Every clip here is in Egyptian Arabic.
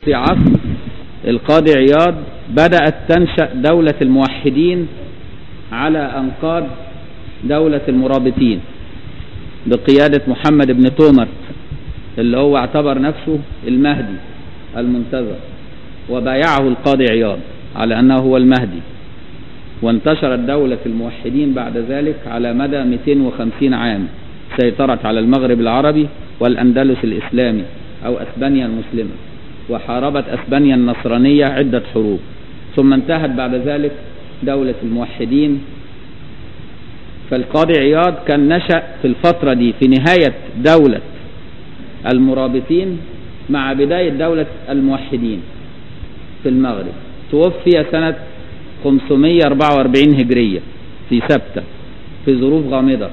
في عصر القاضي عياض بدأت تنشأ دولة الموحدين على أنقاض دولة المرابطين بقيادة محمد بن تومر اللي هو اعتبر نفسه المهدي المنتظر وبايعه القاضي عياض على أنه هو المهدي وانتشرت دولة الموحدين بعد ذلك على مدى 250 عام سيطرت على المغرب العربي والأندلس الإسلامي أو أسبانيا المسلمة وحاربت أسبانيا النصرانية عدة حروب ثم انتهت بعد ذلك دولة الموحدين فالقاضي عياض كان نشأ في الفترة دي في نهاية دولة المرابطين مع بداية دولة الموحدين في المغرب توفي سنة 544 هجرية في سبتة في ظروف غامضة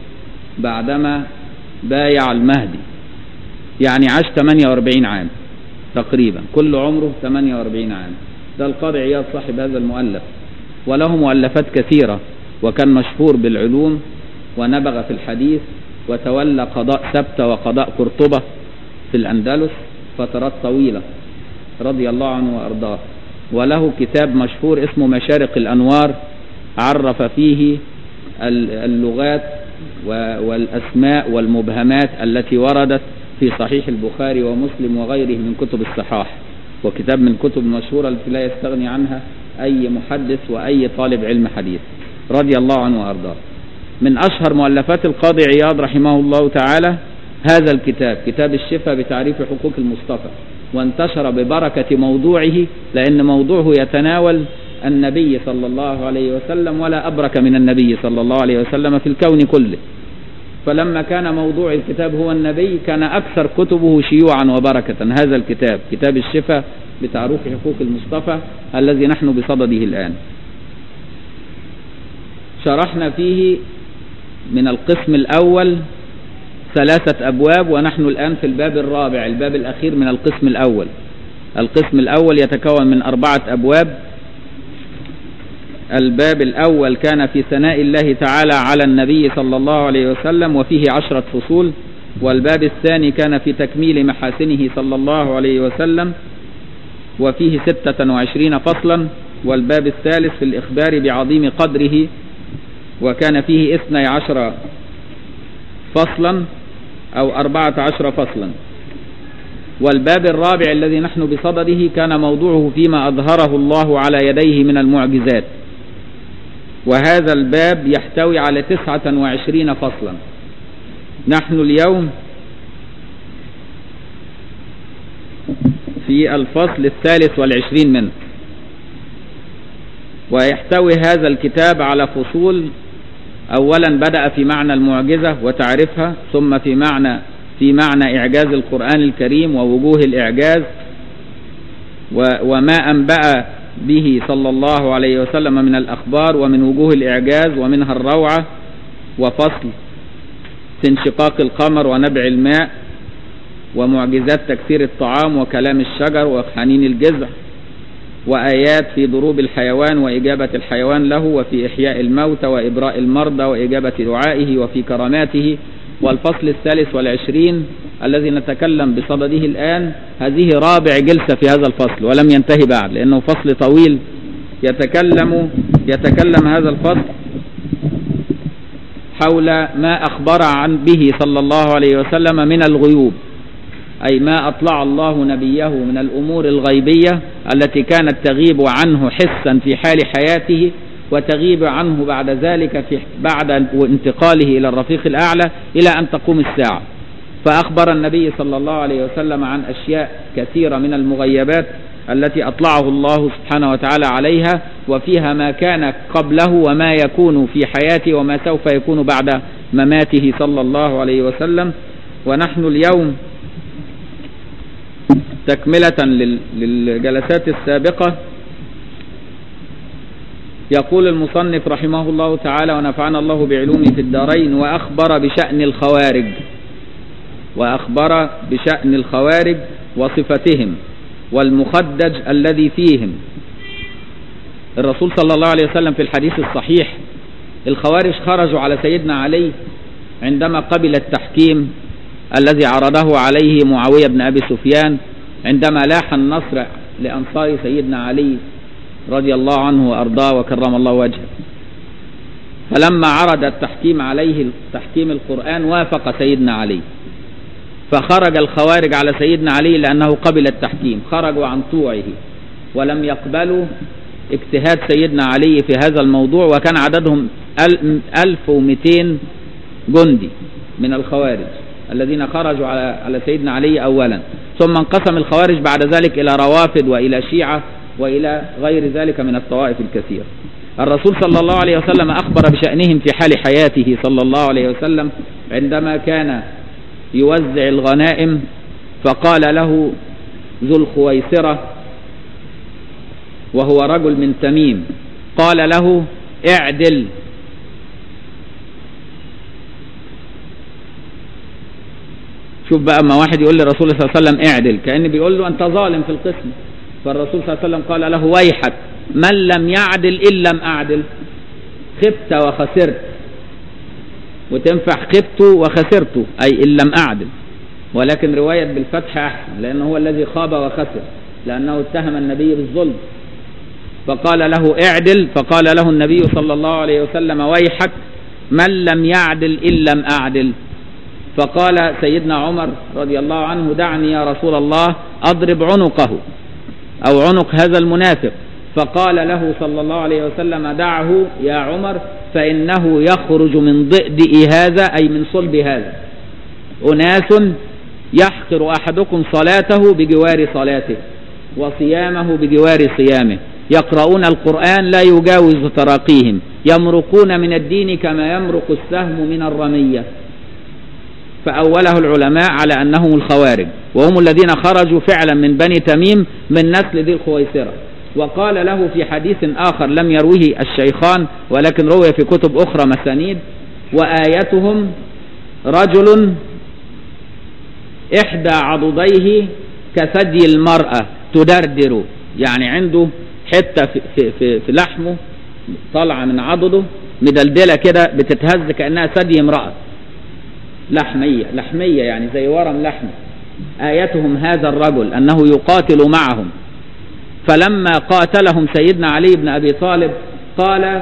بعدما بايع المهدي يعني عاش 48 عام تقريبا كل عمره 48 عام ده القاضي عياض صاحب هذا المؤلف وله مؤلفات كثيرة وكان مشهور بالعلوم ونبغ في الحديث وتولى قضاء سبتة وقضاء قرطبة في الأندلس فترات طويلة رضي الله عنه وأرضاه وله كتاب مشهور اسمه مشارق الأنوار عرف فيه اللغات والأسماء والمبهمات التي وردت في صحيح البخاري ومسلم وغيره من كتب الصحاح وكتاب من كتب المشهورة التي لا يستغني عنها أي محدث وأي طالب علم حديث رضي الله عنه وأرضاه من أشهر مؤلفات القاضي عياض رحمه الله تعالى هذا الكتاب كتاب الشفاء بتعريف حقوق المصطفى وانتشر ببركة موضوعه لأن موضوعه يتناول النبي صلى الله عليه وسلم ولا أبرك من النبي صلى الله عليه وسلم في الكون كله فلما كان موضوع الكتاب هو النبي كان أكثر كتبه شيوعا وبركة هذا الكتاب كتاب الشفاء بتعريف حقوق المصطفى الذي نحن بصدده الآن شرحنا فيه من القسم الأول ثلاثة أبواب ونحن الآن في الباب الرابع الباب الأخير من القسم الأول القسم الأول يتكون من أربعة أبواب الباب الأول كان في ثناء الله تعالى على النبي صلى الله عليه وسلم وفيه عشرة فصول والباب الثاني كان في تكميل محاسنه صلى الله عليه وسلم وفيه ستة وعشرين فصلا والباب الثالث في الإخبار بعظيم قدره وكان فيه اثني عشر فصلا أو أربعة عشر فصلا والباب الرابع الذي نحن بصدده كان موضوعه فيما أظهره الله على يديه من المعجزات وهذا الباب يحتوي على تسعة وعشرين فصلا نحن اليوم في الفصل الثالث والعشرين منه ويحتوي هذا الكتاب على فصول أولا بدأ في معنى المعجزة وتعرفها ثم في معنى في معنى إعجاز القرآن الكريم ووجوه الإعجاز وما أنبأ به صلى الله عليه وسلم من الأخبار ومن وجوه الإعجاز ومنها الروعة وفصل في انشقاق القمر ونبع الماء ومعجزات تكثير الطعام وكلام الشجر وحنين الجذع وآيات في ضروب الحيوان وإجابة الحيوان له وفي إحياء الموتى وإبراء المرضى وإجابة دعائه وفي كراماته والفصل الثالث والعشرين الذي نتكلم بصدده الآن هذه رابع جلسة في هذا الفصل ولم ينتهي بعد لأنه فصل طويل يتكلم يتكلم هذا الفصل حول ما أخبر عن به صلى الله عليه وسلم من الغيوب أي ما أطلع الله نبيه من الأمور الغيبية التي كانت تغيب عنه حسا في حال حياته وتغيب عنه بعد ذلك في بعد انتقاله إلى الرفيق الأعلى إلى أن تقوم الساعة فأخبر النبي صلى الله عليه وسلم عن أشياء كثيرة من المغيبات التي أطلعه الله سبحانه وتعالى عليها وفيها ما كان قبله وما يكون في حياته وما سوف يكون بعد مماته صلى الله عليه وسلم ونحن اليوم تكملة للجلسات السابقة يقول المصنف رحمه الله تعالى ونفعنا الله بعلومه في الدارين وأخبر بشأن الخوارج وأخبر بشأن الخوارج وصفتهم والمخدج الذي فيهم الرسول صلى الله عليه وسلم في الحديث الصحيح الخوارج خرجوا على سيدنا علي عندما قبل التحكيم الذي عرضه عليه معاوية بن أبي سفيان عندما لاح النصر لأنصار سيدنا علي رضي الله عنه وأرضاه وكرم الله وجهه فلما عرض التحكيم عليه تحكيم القرآن وافق سيدنا علي فخرج الخوارج على سيدنا علي لأنه قبل التحكيم خرجوا عن طوعه ولم يقبلوا اجتهاد سيدنا علي في هذا الموضوع وكان عددهم 1200 جندي من الخوارج الذين خرجوا على على سيدنا علي أولا ثم انقسم الخوارج بعد ذلك إلى روافد وإلى شيعة وإلى غير ذلك من الطوائف الكثيرة الرسول صلى الله عليه وسلم أخبر بشأنهم في حال حياته صلى الله عليه وسلم عندما كان يوزع الغنائم فقال له ذو الخويسرة وهو رجل من تميم قال له اعدل شوف بقى اما واحد يقول للرسول صلى الله عليه وسلم اعدل كأن بيقول له انت ظالم في القسم فالرسول صلى الله عليه وسلم قال له ويحك من لم يعدل إن لم أعدل خبت وخسرت وتنفع خبت وخسرت أي إن لم أعدل ولكن رواية بالفتح أحسن لأنه هو الذي خاب وخسر لأنه اتهم النبي بالظلم فقال له اعدل فقال له النبي صلى الله عليه وسلم ويحك من لم يعدل إن لم أعدل فقال سيدنا عمر رضي الله عنه دعني يا رسول الله أضرب عنقه أو عنق هذا المنافق فقال له صلى الله عليه وسلم دعه يا عمر فإنه يخرج من ضئدئ هذا أي من صلب هذا أناس يحقر أحدكم صلاته بجوار صلاته وصيامه بجوار صيامه يقرؤون القرآن لا يجاوز تراقيهم يمرقون من الدين كما يمرق السهم من الرمية فأوله العلماء على أنهم الخوارج وهم الذين خرجوا فعلا من بني تميم من نسل ذي الخويسرة وقال له في حديث آخر لم يروه الشيخان ولكن روي في كتب أخرى مسانيد وآيتهم رجل إحدى عضديه كثدي المرأة تدردر يعني عنده حتة في, في, في, في لحمه طالعة من عضده مدلدلة كده بتتهز كأنها ثدي امرأة لحمية لحمية يعني زي ورم لحم آيتهم هذا الرجل أنه يقاتل معهم فلما قاتلهم سيدنا علي بن أبي طالب قال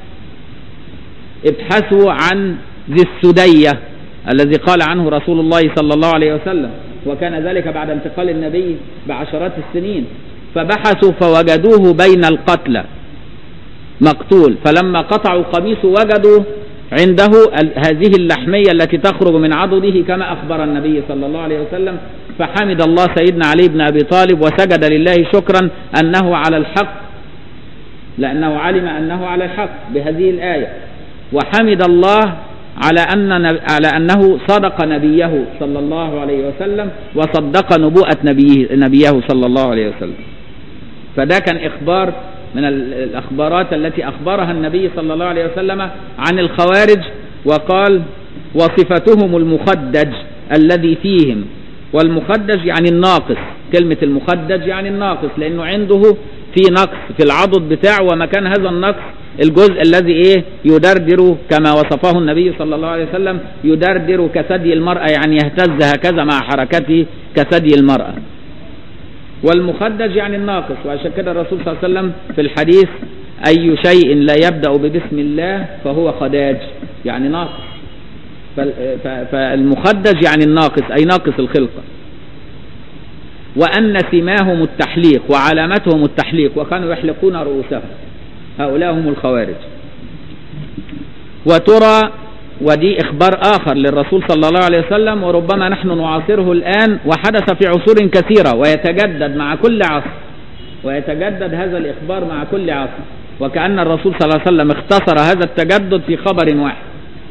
ابحثوا عن ذي السدية الذي قال عنه رسول الله صلى الله عليه وسلم وكان ذلك بعد انتقال النبي بعشرات السنين فبحثوا فوجدوه بين القتلى مقتول فلما قطعوا قميصه وجدوا عنده هذه اللحمية التي تخرج من عضده كما أخبر النبي صلى الله عليه وسلم فحمد الله سيدنا علي بن أبي طالب وسجد لله شكرا أنه على الحق لأنه علم أنه على الحق بهذه الآية وحمد الله على أن على أنه صدق نبيه صلى الله عليه وسلم وصدق نبوءة نبيه نبيه صلى الله عليه وسلم فده كان إخبار من الأخبارات التي أخبرها النبي صلى الله عليه وسلم عن الخوارج وقال وصفتهم المخدج الذي فيهم والمخدج يعني الناقص كلمة المخدج يعني الناقص لأنه عنده في نقص في العضد بتاعه ومكان هذا النقص الجزء الذي ايه يدردر كما وصفه النبي صلى الله عليه وسلم يدردر كثدي المرأة يعني يهتز هكذا مع حركته كثدي المرأة والمخدج يعني الناقص وعشان كده الرسول صلى الله عليه وسلم في الحديث أي شيء لا يبدأ ببسم الله فهو خداج يعني ناقص فالمخدج يعني الناقص أي ناقص الخلقة وأن سماهم التحليق وعلامتهم التحليق وكانوا يحلقون رؤوسهم هؤلاء هم الخوارج وترى ودي إخبار آخر للرسول صلى الله عليه وسلم وربما نحن نعاصره الآن وحدث في عصور كثيرة ويتجدد مع كل عصر ويتجدد هذا الإخبار مع كل عصر وكأن الرسول صلى الله عليه وسلم اختصر هذا التجدد في خبر واحد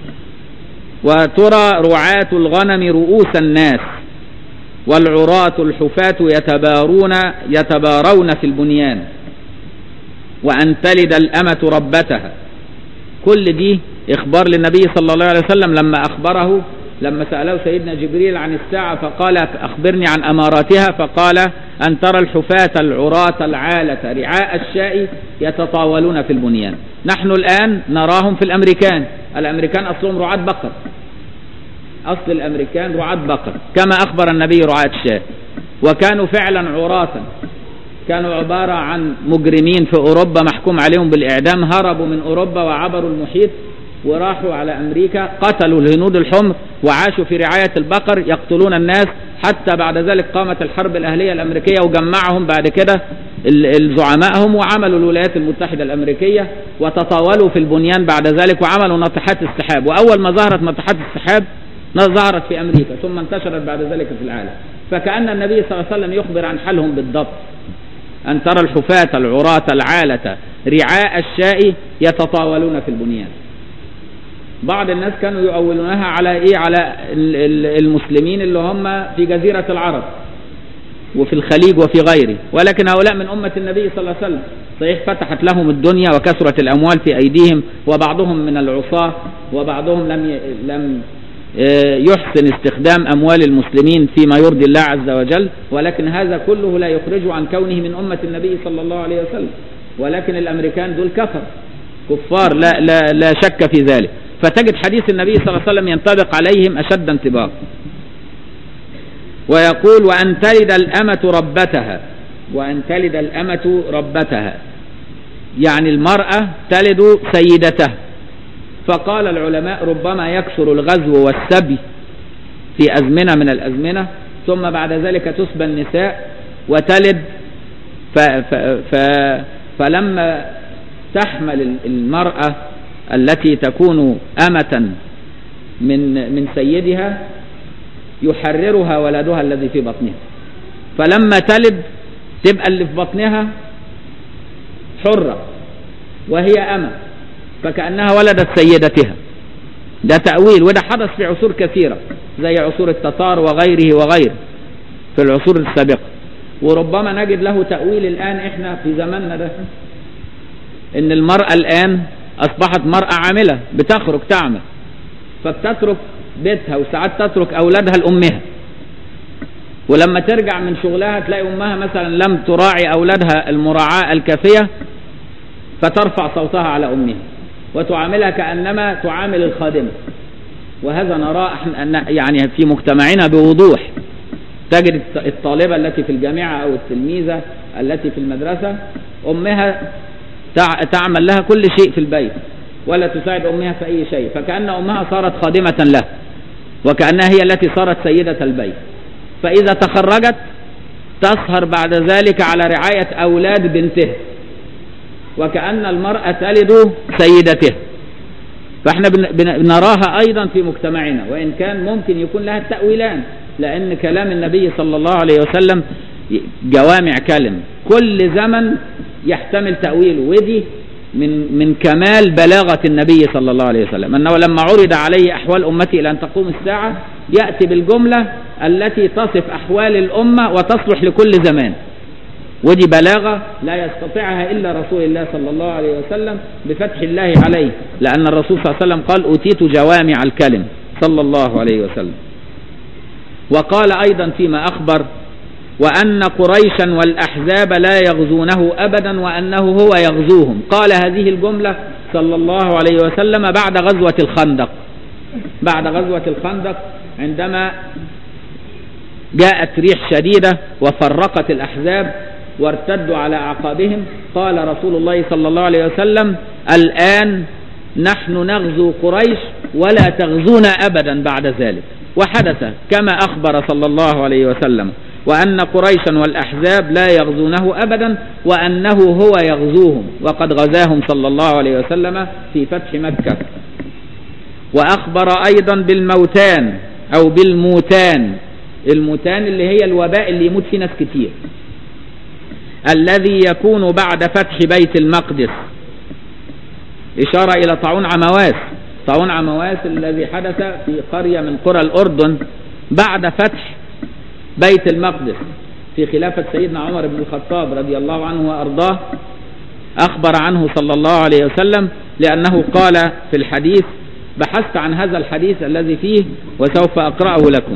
وترى رعاة الغنم رؤوس الناس والعراة الحفاة يتبارون يتبارون في البنيان وأن تلد الأمة ربتها كل دي إخبار للنبي صلى الله عليه وسلم لما أخبره لما سأله سيدنا جبريل عن الساعة فقال أخبرني عن أماراتها فقال أن ترى الحفاة العراة العالة رعاء الشاء يتطاولون في البنيان نحن الآن نراهم في الأمريكان الأمريكان أصلهم رعاة بقر أصل الأمريكان رعاة بقر كما أخبر النبي رعاة الشاء وكانوا فعلا عراة كانوا عبارة عن مجرمين في أوروبا محكوم عليهم بالإعدام هربوا من أوروبا وعبروا المحيط وراحوا على أمريكا قتلوا الهنود الحمر وعاشوا في رعاية البقر يقتلون الناس حتى بعد ذلك قامت الحرب الأهلية الأمريكية وجمعهم بعد كده زعمائهم وعملوا الولايات المتحدة الأمريكية وتطاولوا في البنيان بعد ذلك وعملوا ناطحات السحاب وأول ما ظهرت ناطحات السحاب ظهرت في أمريكا ثم انتشرت بعد ذلك في العالم فكأن النبي صلى الله عليه وسلم يخبر عن حالهم بالضبط أن ترى الحفاة العراة العالة رعاء الشاء يتطاولون في البنيان بعض الناس كانوا يؤولونها على ايه على المسلمين اللي هم في جزيرة العرب وفي الخليج وفي غيره ولكن هؤلاء من أمة النبي صلى الله عليه وسلم صحيح فتحت لهم الدنيا وكثرت الأموال في أيديهم وبعضهم من العصاة وبعضهم لم لم يحسن استخدام أموال المسلمين فيما يرضي الله عز وجل ولكن هذا كله لا يخرجه عن كونه من أمة النبي صلى الله عليه وسلم ولكن الأمريكان دول كفر كفار لا, لا, لا شك في ذلك فتجد حديث النبي صلى الله عليه وسلم ينطبق عليهم أشد انطباق ويقول وأن تلد الأمة ربتها وأن تلد الأمة ربتها يعني المرأة تلد سيدتها فقال العلماء ربما يكثر الغزو والسبي في أزمنة من الأزمنة ثم بعد ذلك تسبى النساء وتلد ف ف ف فلما تحمل المرأة التي تكون أمة من من سيدها يحررها ولدها الذي في بطنها فلما تلد تبقى اللي في بطنها حرة وهي أمة فكأنها ولدت سيدتها ده تأويل وده حدث في عصور كثيرة زي عصور التتار وغيره وغيره في العصور السابقة وربما نجد له تأويل الآن احنا في زماننا ده ان المرأة الآن أصبحت مرأة عاملة بتخرج تعمل فبتترك بيتها وساعات تترك أولادها لأمها ولما ترجع من شغلها تلاقي أمها مثلا لم تراعي أولادها المراعاة الكافية فترفع صوتها على أمها وتعاملها كأنما تعامل الخادمة وهذا نراه أن يعني في مجتمعنا بوضوح تجد الطالبة التي في الجامعة أو التلميذة التي في المدرسة أمها تعمل لها كل شيء في البيت ولا تساعد أمها في أي شيء فكأن أمها صارت خادمة له وكأنها هي التي صارت سيدة البيت فإذا تخرجت تسهر بعد ذلك على رعاية أولاد بنتها وكأن المرأة تلد سيدتها فاحنا بنراها أيضا في مجتمعنا وإن كان ممكن يكون لها التأويلان لأن كلام النبي صلى الله عليه وسلم جوامع كلم كل زمن يحتمل تأويله ودي من من كمال بلاغة النبي صلى الله عليه وسلم أنه لما عرض عليه أحوال أمتي إلى أن تقوم الساعة يأتي بالجملة التي تصف أحوال الأمة وتصلح لكل زمان ودي بلاغة لا يستطيعها إلا رسول الله صلى الله عليه وسلم بفتح الله عليه لأن الرسول صلى الله عليه وسلم قال أوتيت جوامع الكلم صلى الله عليه وسلم وقال أيضا فيما أخبر وأن قريشا والأحزاب لا يغزونه أبدا وأنه هو يغزوهم قال هذه الجملة صلى الله عليه وسلم بعد غزوة الخندق بعد غزوة الخندق عندما جاءت ريح شديدة وفرقت الأحزاب وارتدوا على أعقابهم قال رسول الله صلى الله عليه وسلم الآن نحن نغزو قريش ولا تغزونا أبدا بعد ذلك وحدث كما أخبر صلى الله عليه وسلم وأن قريشا والأحزاب لا يغزونه أبدا وأنه هو يغزوهم وقد غزاهم صلى الله عليه وسلم في فتح مكة وأخبر أيضا بالموتان أو بالموتان الموتان اللي هي الوباء اللي يموت فيه ناس كتير الذي يكون بعد فتح بيت المقدس إشارة إلى طاعون عمواس طاعون عمواس الذي حدث في قرية من قرى الأردن بعد فتح بيت المقدس في خلافة سيدنا عمر بن الخطاب رضي الله عنه وأرضاه أخبر عنه صلى الله عليه وسلم لأنه قال في الحديث بحثت عن هذا الحديث الذي فيه وسوف أقرأه لكم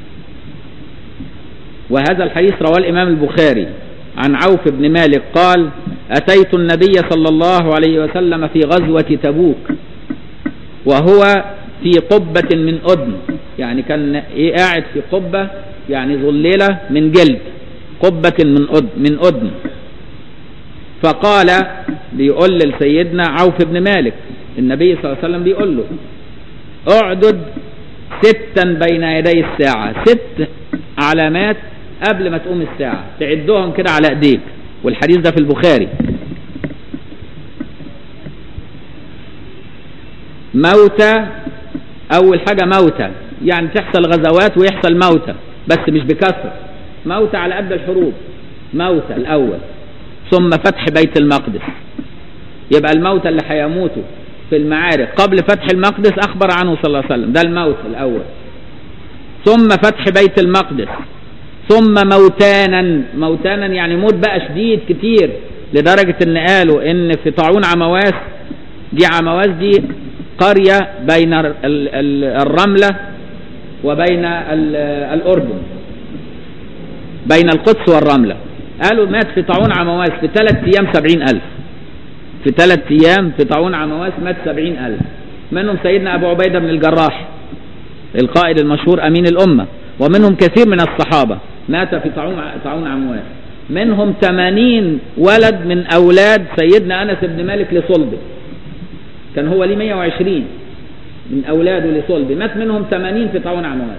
وهذا الحديث رواه الإمام البخاري عن عوف بن مالك قال أتيت النبي صلى الله عليه وسلم في غزوة تبوك وهو في قبة من أدن يعني كان إيه قاعد في قبة يعني ظليلة من جلد قبة من أدن من أدن فقال بيقول لسيدنا عوف بن مالك النبي صلى الله عليه وسلم بيقول له اعدد ستا بين يدي الساعة ست علامات قبل ما تقوم الساعة تعدهم كده على ايديك والحديث ده في البخاري موتى اول حاجة موتى يعني تحصل غزوات ويحصل موتى بس مش بكثرة موتى على قد الحروب موتى الاول ثم فتح بيت المقدس يبقى الموتى اللي هيموتوا في المعارك قبل فتح المقدس اخبر عنه صلى الله عليه وسلم ده الموت الاول ثم فتح بيت المقدس ثم موتانا موتانا يعني موت بقى شديد كتير لدرجة ان قالوا ان في طاعون عمواس دي عمواس دي قرية بين الرملة وبين الأردن بين القدس والرملة قالوا مات في طاعون عمواس في ثلاث أيام سبعين ألف في ثلاث أيام في طاعون عمواس مات سبعين ألف منهم سيدنا أبو عبيدة بن الجراح القائد المشهور أمين الأمة ومنهم كثير من الصحابة مات في طاعون طاعون عمواس منهم 80 ولد من أولاد سيدنا أنس بن مالك لصلبه كان هو ليه 120 من أولاده لصلبه مات منهم 80 في طاعون عمواس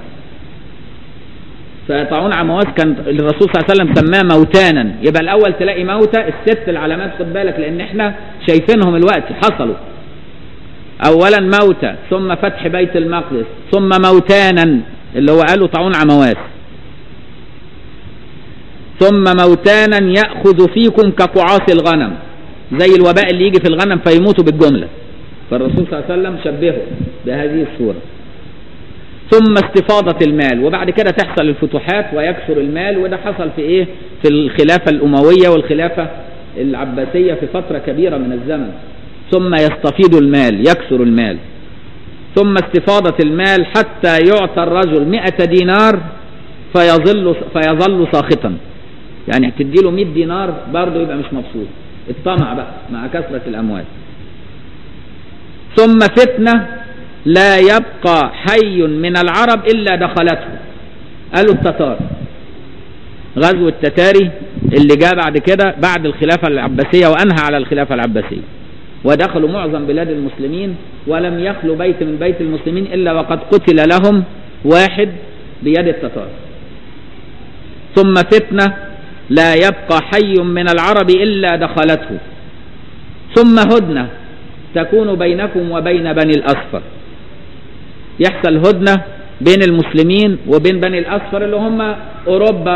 فطاعون عمواس كان الرسول صلى الله عليه وسلم سماه موتانا يبقى الاول تلاقي موتى الست العلامات خد بالك لان احنا شايفينهم الوقت حصلوا اولا موتى ثم فتح بيت المقدس ثم موتانا اللي هو قالوا طاعون عمواس ثم موتانا ياخذ فيكم كقعاص الغنم زي الوباء اللي يجي في الغنم فيموتوا بالجمله فالرسول صلى الله عليه وسلم شبهه بهذه الصوره ثم استفاضة المال وبعد كده تحصل الفتوحات ويكثر المال وده حصل في ايه في الخلافة الأموية والخلافة العباسية في فترة كبيرة من الزمن ثم يستفيض المال يكثر المال ثم استفاضة المال حتى يعطى الرجل مئة دينار فيظل فيظل ساخطا يعني تديله 100 دينار برضه يبقى مش مبسوط الطمع بقى مع كثرة الأموال ثم فتنة لا يبقى حي من العرب إلا دخلته قالوا التتار غزو التتاري اللي جاء بعد كده بعد الخلافة العباسية وأنهى على الخلافة العباسية ودخلوا معظم بلاد المسلمين ولم يخلو بيت من بيت المسلمين إلا وقد قتل لهم واحد بيد التتار ثم فتنة لا يبقى حي من العرب إلا دخلته ثم هدنة تكون بينكم وبين بني الأصفر يحصل هدنة بين المسلمين وبين بني الأصفر اللي هم أوروبا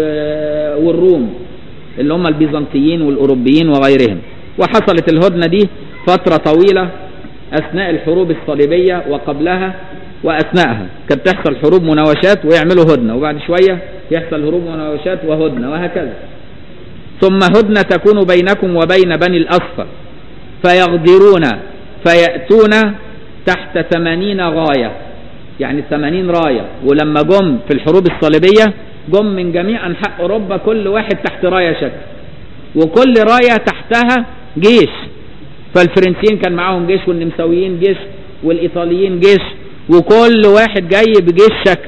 والروم اللي هم البيزنطيين والأوروبيين وغيرهم وحصلت الهدنة دي فترة طويلة أثناء الحروب الصليبية وقبلها وأثناءها كانت تحصل حروب مناوشات ويعملوا هدنة وبعد شوية يحصل هروب مناوشات وهدنة وهكذا ثم هدنة تكون بينكم وبين بني الأصفر فيغدرون فيأتون تحت ثمانين غاية يعني ثمانين راية ولما جم في الحروب الصليبية جم من جميع أنحاء أوروبا كل واحد تحت راية شكل وكل راية تحتها جيش فالفرنسيين كان معاهم جيش والنمساويين جيش والإيطاليين جيش وكل واحد جاي بجيش شكل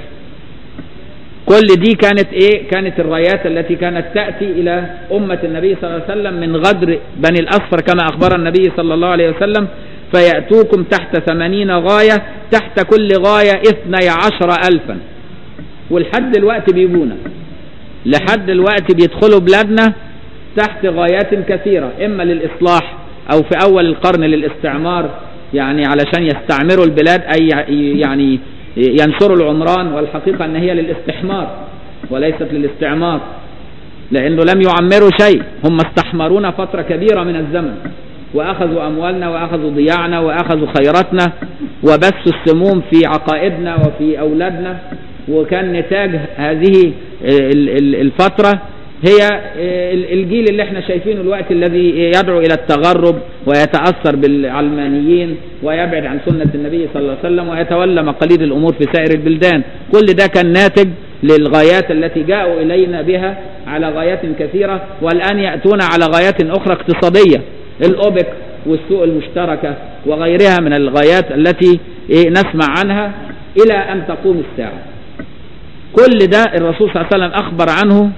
كل دي كانت ايه كانت الرايات التي كانت تأتي الى امة النبي صلى الله عليه وسلم من غدر بني الاصفر كما اخبر النبي صلى الله عليه وسلم فيأتوكم تحت ثمانين غاية تحت كل غاية اثني عشر ألفا ولحد الوقت بيجونا لحد الوقت بيدخلوا بلادنا تحت غايات كثيرة إما للإصلاح أو في أول القرن للاستعمار يعني علشان يستعمروا البلاد أي يعني ينشروا العمران والحقيقة أن هي للاستحمار وليست للاستعمار لأنه لم يعمروا شيء هم استحمرونا فترة كبيرة من الزمن وأخذوا أموالنا وأخذوا ضياعنا وأخذوا خيراتنا وبثوا السموم في عقائدنا وفي أولادنا وكان نتاج هذه الفترة هي الجيل اللي احنا شايفينه الوقت الذي يدعو الى التغرب ويتاثر بالعلمانيين ويبعد عن سنه النبي صلى الله عليه وسلم ويتولى مقاليد الامور في سائر البلدان كل ده كان ناتج للغايات التي جاءوا الينا بها على غايات كثيره والان ياتون على غايات اخرى اقتصاديه الاوبك والسوق المشتركه وغيرها من الغايات التي نسمع عنها الى ان تقوم الساعه كل ده الرسول صلى الله عليه وسلم اخبر عنه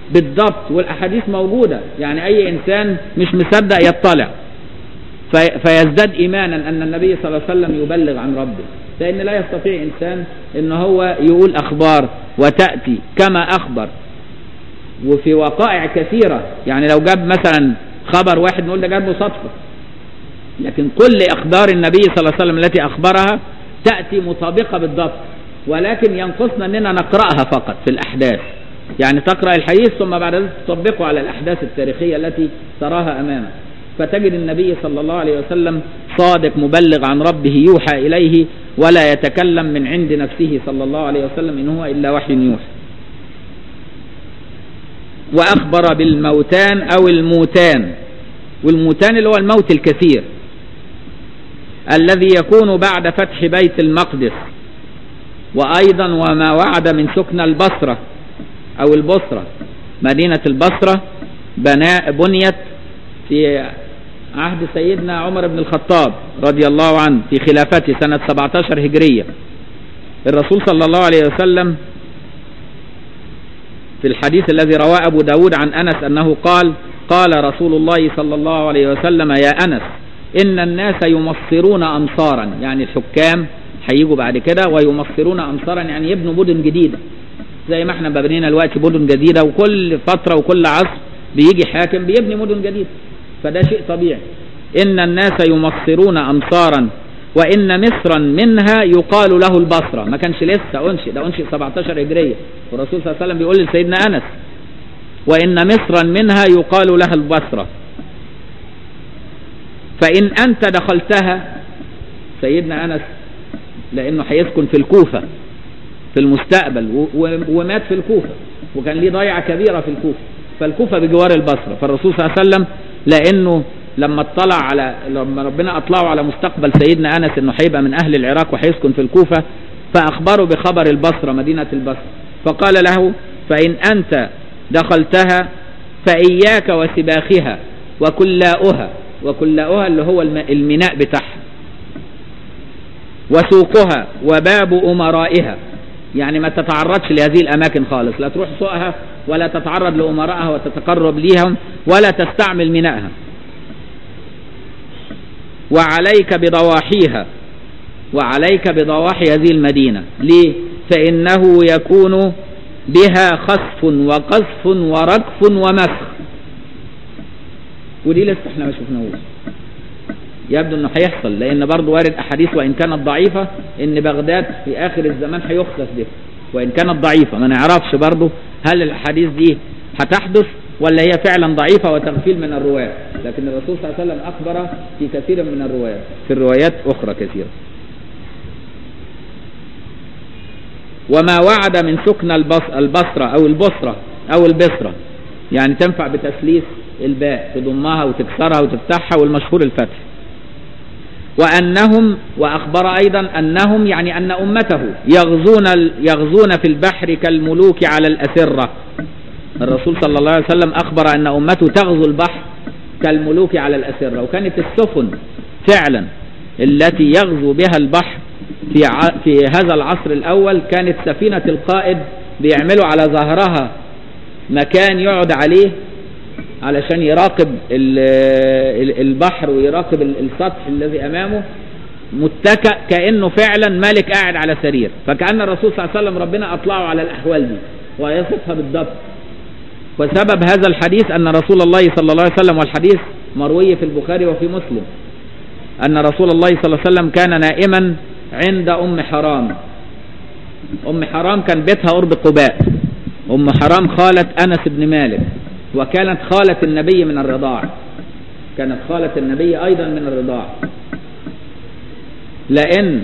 بالضبط والاحاديث موجوده يعني اي انسان مش مصدق يطلع في فيزداد ايمانا ان النبي صلى الله عليه وسلم يبلغ عن ربه لان لا يستطيع انسان ان هو يقول اخبار وتاتي كما اخبر وفي وقائع كثيره يعني لو جاب مثلا خبر واحد نقول ده جابه صدفه لكن كل اخبار النبي صلى الله عليه وسلم التي اخبرها تاتي مطابقه بالضبط ولكن ينقصنا اننا نقراها فقط في الاحداث يعني تقرا الحديث ثم بعد ذلك تطبقه على الاحداث التاريخيه التي تراها امامك فتجد النبي صلى الله عليه وسلم صادق مبلغ عن ربه يوحى اليه ولا يتكلم من عند نفسه صلى الله عليه وسلم ان هو الا وحي يوحى واخبر بالموتان او الموتان والموتان اللي هو الموت الكثير الذي يكون بعد فتح بيت المقدس وايضا وما وعد من سكن البصره او البصره مدينه البصره بناء بنيت في عهد سيدنا عمر بن الخطاب رضي الله عنه في خلافته سنة 17 هجرية الرسول صلى الله عليه وسلم في الحديث الذي رواه أبو داود عن أنس أنه قال قال رسول الله صلى الله عليه وسلم يا أنس إن الناس يمصرون أمصارا يعني الحكام هيجوا بعد كده ويمصرون أمصارا يعني يبنوا مدن جديدة زي ما احنا بنينا دلوقتي مدن جديدة وكل فترة وكل عصر بيجي حاكم بيبني مدن جديدة فده شيء طبيعي إن الناس يمصرون أمصارا وإن مصرا منها يقال له البصرة ما كانش لسه أنشئ ده أنشئ 17 هجرية والرسول صلى الله عليه وسلم بيقول لسيدنا أنس وإن مصرا منها يقال لها البصرة فإن أنت دخلتها سيدنا أنس لأنه هيسكن في الكوفة في المستقبل ومات في الكوفة وكان ليه ضيعة كبيرة في الكوفة فالكوفة بجوار البصرة فالرسول صلى الله عليه وسلم لأنه لما اطلع على لما ربنا اطلعه على مستقبل سيدنا انس انه هيبقى من اهل العراق وهيسكن في الكوفه فاخبره بخبر البصره مدينه البصره فقال له فان انت دخلتها فاياك وسباخها وكلاؤها وكلاؤها اللي هو الميناء بتاعها وسوقها وباب امرائها يعني ما تتعرضش لهذه الاماكن خالص لا تروح سوقها ولا تتعرض لامرائها وتتقرب ليهم ولا تستعمل مينائها وعليك بضواحيها وعليك بضواحي هذه المدينة ليه فإنه يكون بها خسف وقذف ورجف ومسخ ودي لسه احنا ما شفناهوش يبدو انه هيحصل لان برضه وارد احاديث وان كانت ضعيفه ان بغداد في اخر الزمان هيخسف بها وان كانت ضعيفه ما نعرفش برضه هل الاحاديث دي هتحدث ولا هي فعلا ضعيفة وتغفيل من الرواة لكن الرسول صلى الله عليه وسلم أخبر في كثير من الروايات في الروايات أخرى كثيرة وما وعد من سكن البصرة أو البصرة أو البصرة يعني تنفع بتثليث الباء تضمها وتكسرها وتفتحها والمشهور الفتح وأنهم وأخبر أيضا أنهم يعني أن أمته يغزون يغزون في البحر كالملوك على الأسرة الرسول صلى الله عليه وسلم أخبر أن أمته تغزو البحر كالملوك على الأسرة وكانت السفن فعلا التي يغزو بها البحر في في هذا العصر الأول كانت سفينة القائد بيعملوا على ظهرها مكان يقعد عليه علشان يراقب البحر ويراقب السطح الذي أمامه متكأ كأنه فعلا ملك قاعد على سرير فكأن الرسول صلى الله عليه وسلم ربنا أطلعه على الأحوال دي ويصفها بالضبط وسبب هذا الحديث أن رسول الله صلى الله عليه وسلم والحديث مروي في البخاري وفي مسلم أن رسول الله صلى الله عليه وسلم كان نائما عند أم حرام أم حرام كان بيتها قرب قباء أم حرام خالة أنس بن مالك وكانت خالة النبي من الرضاع كانت خالة النبي أيضا من الرضاع لأن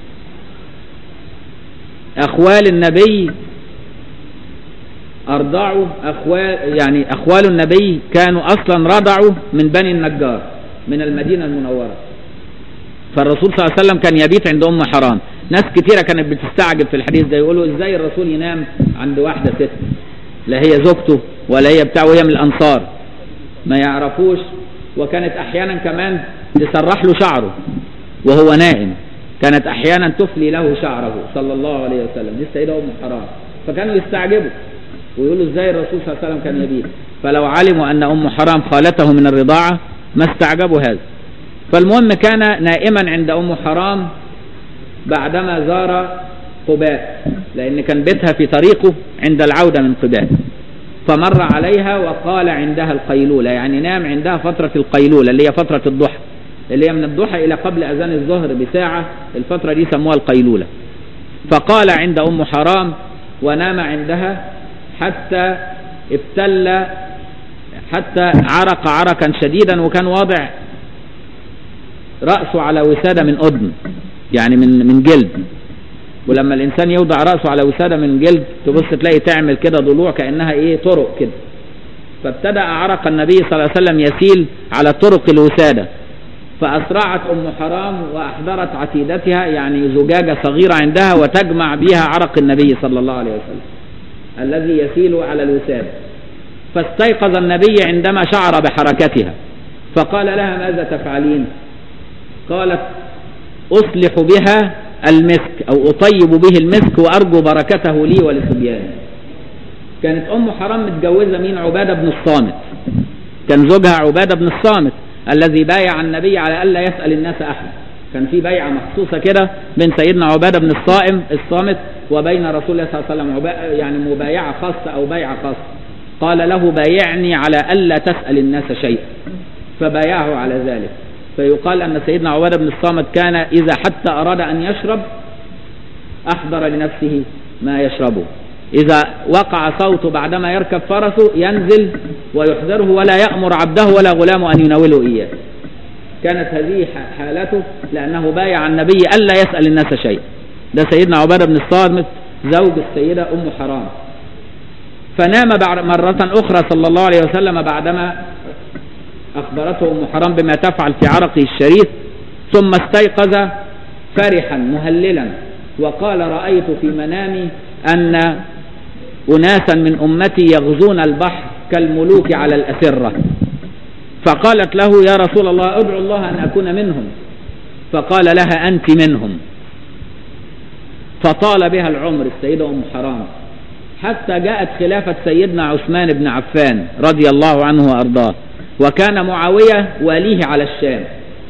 أخوال النبي أرضعوا أخوال يعني أخوال النبي كانوا أصلا رضعوا من بني النجار من المدينة المنورة فالرسول صلى الله عليه وسلم كان يبيت عند أم حرام ناس كتيرة كانت بتستعجب في الحديث ده يقولوا إزاي الرسول ينام عند واحدة ست لا هي زوجته ولا هي بتاعه وهي من الأنصار ما يعرفوش وكانت أحيانا كمان تسرح له شعره وهو نائم كانت أحيانا تفلي له شعره صلى الله عليه وسلم دي السيدة أم حرام فكانوا يستعجبوا ويقولوا ازاي الرسول صلى الله عليه وسلم كان يبيت فلو علموا ان ام حرام خالته من الرضاعه ما استعجبوا هذا فالمهم كان نائما عند ام حرام بعدما زار قباء لان كان بيتها في طريقه عند العوده من قباء فمر عليها وقال عندها القيلوله يعني نام عندها فتره القيلوله اللي هي فتره الضحى اللي هي من الضحى الى قبل اذان الظهر بساعه الفتره دي سموها القيلوله فقال عند ام حرام ونام عندها حتى ابتل حتى عرق عرقا شديدا وكان واضع رأسه على وسادة من أذن يعني من من جلد ولما الإنسان يوضع رأسه على وسادة من جلد تبص تلاقي تعمل كده ضلوع كأنها إيه طرق كده فابتدأ عرق النبي صلى الله عليه وسلم يسيل على طرق الوسادة فأسرعت أم حرام وأحضرت عتيدتها يعني زجاجة صغيرة عندها وتجمع بها عرق النبي صلى الله عليه وسلم الذي يسيل على الوسادة فاستيقظ النبي عندما شعر بحركتها فقال لها ماذا تفعلين قالت أصلح بها المسك أو أطيب به المسك وأرجو بركته لي ولصبياني كانت أم حرام متجوزة مين عبادة بن الصامت كان زوجها عبادة بن الصامت الذي بايع النبي على ألا يسأل الناس أحد كان في بيعة مخصوصة كده بين سيدنا عبادة بن الصائم الصامت وبين رسول الله صلى الله عليه وسلم يعني مبايعة خاصة أو بيعة خاصة قال له بايعني على ألا تسأل الناس شيئا فبايعه على ذلك فيقال أن سيدنا عبادة بن الصامت كان إذا حتى أراد أن يشرب أحضر لنفسه ما يشربه إذا وقع صوته بعدما يركب فرسه ينزل ويحذره ولا يأمر عبده ولا غلامه أن يناوله إياه كانت هذه حالته لأنه بايع النبي ألا يسأل الناس شيئا ده سيدنا عبادة بن الصامت زوج السيدة أم حرام فنام بعد مرة أخرى صلى الله عليه وسلم بعدما أخبرته أم حرام بما تفعل في عرقه الشريف ثم استيقظ فرحا مهللا وقال رأيت في منامي أن أناسا من أمتي يغزون البحر كالملوك على الأسرة فقالت له يا رسول الله ادعو الله أن أكون منهم فقال لها أنت منهم فطال بها العمر السيدة أم حرام حتى جاءت خلافة سيدنا عثمان بن عفان رضي الله عنه وأرضاه وكان معاوية واليه على الشام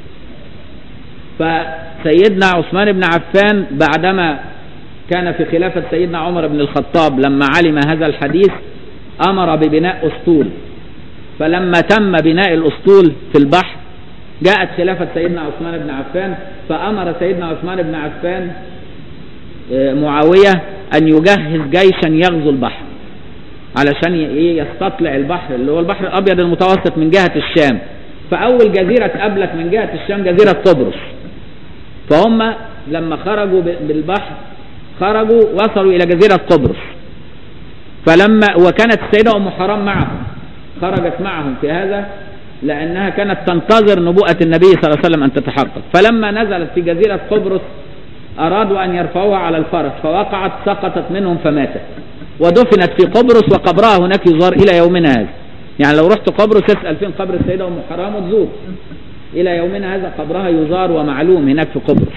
فسيدنا عثمان بن عفان بعدما كان في خلافة سيدنا عمر بن الخطاب لما علم هذا الحديث أمر ببناء أسطول فلما تم بناء الأسطول في البحر جاءت خلافة سيدنا عثمان بن عفان فأمر سيدنا عثمان بن عفان معاوية أن يجهز جيشا يغزو البحر علشان يستطلع البحر اللي هو البحر الأبيض المتوسط من جهة الشام فأول جزيرة تقابلك من جهة الشام جزيرة قبرص فهم لما خرجوا بالبحر خرجوا وصلوا إلى جزيرة قبرص فلما وكانت السيدة أم حرام معهم خرجت معهم في هذا لأنها كانت تنتظر نبوءة النبي صلى الله عليه وسلم أن تتحقق فلما نزلت في جزيرة قبرص أرادوا أن يرفعوها على الفرس فوقعت سقطت منهم فماتت ودفنت في قبرص وقبرها هناك يزار إلى يومنا هذا يعني لو رحت قبرص تسأل فين قبر السيدة أم حرام وتزور إلى يومنا هذا قبرها يزار ومعلوم هناك في قبرص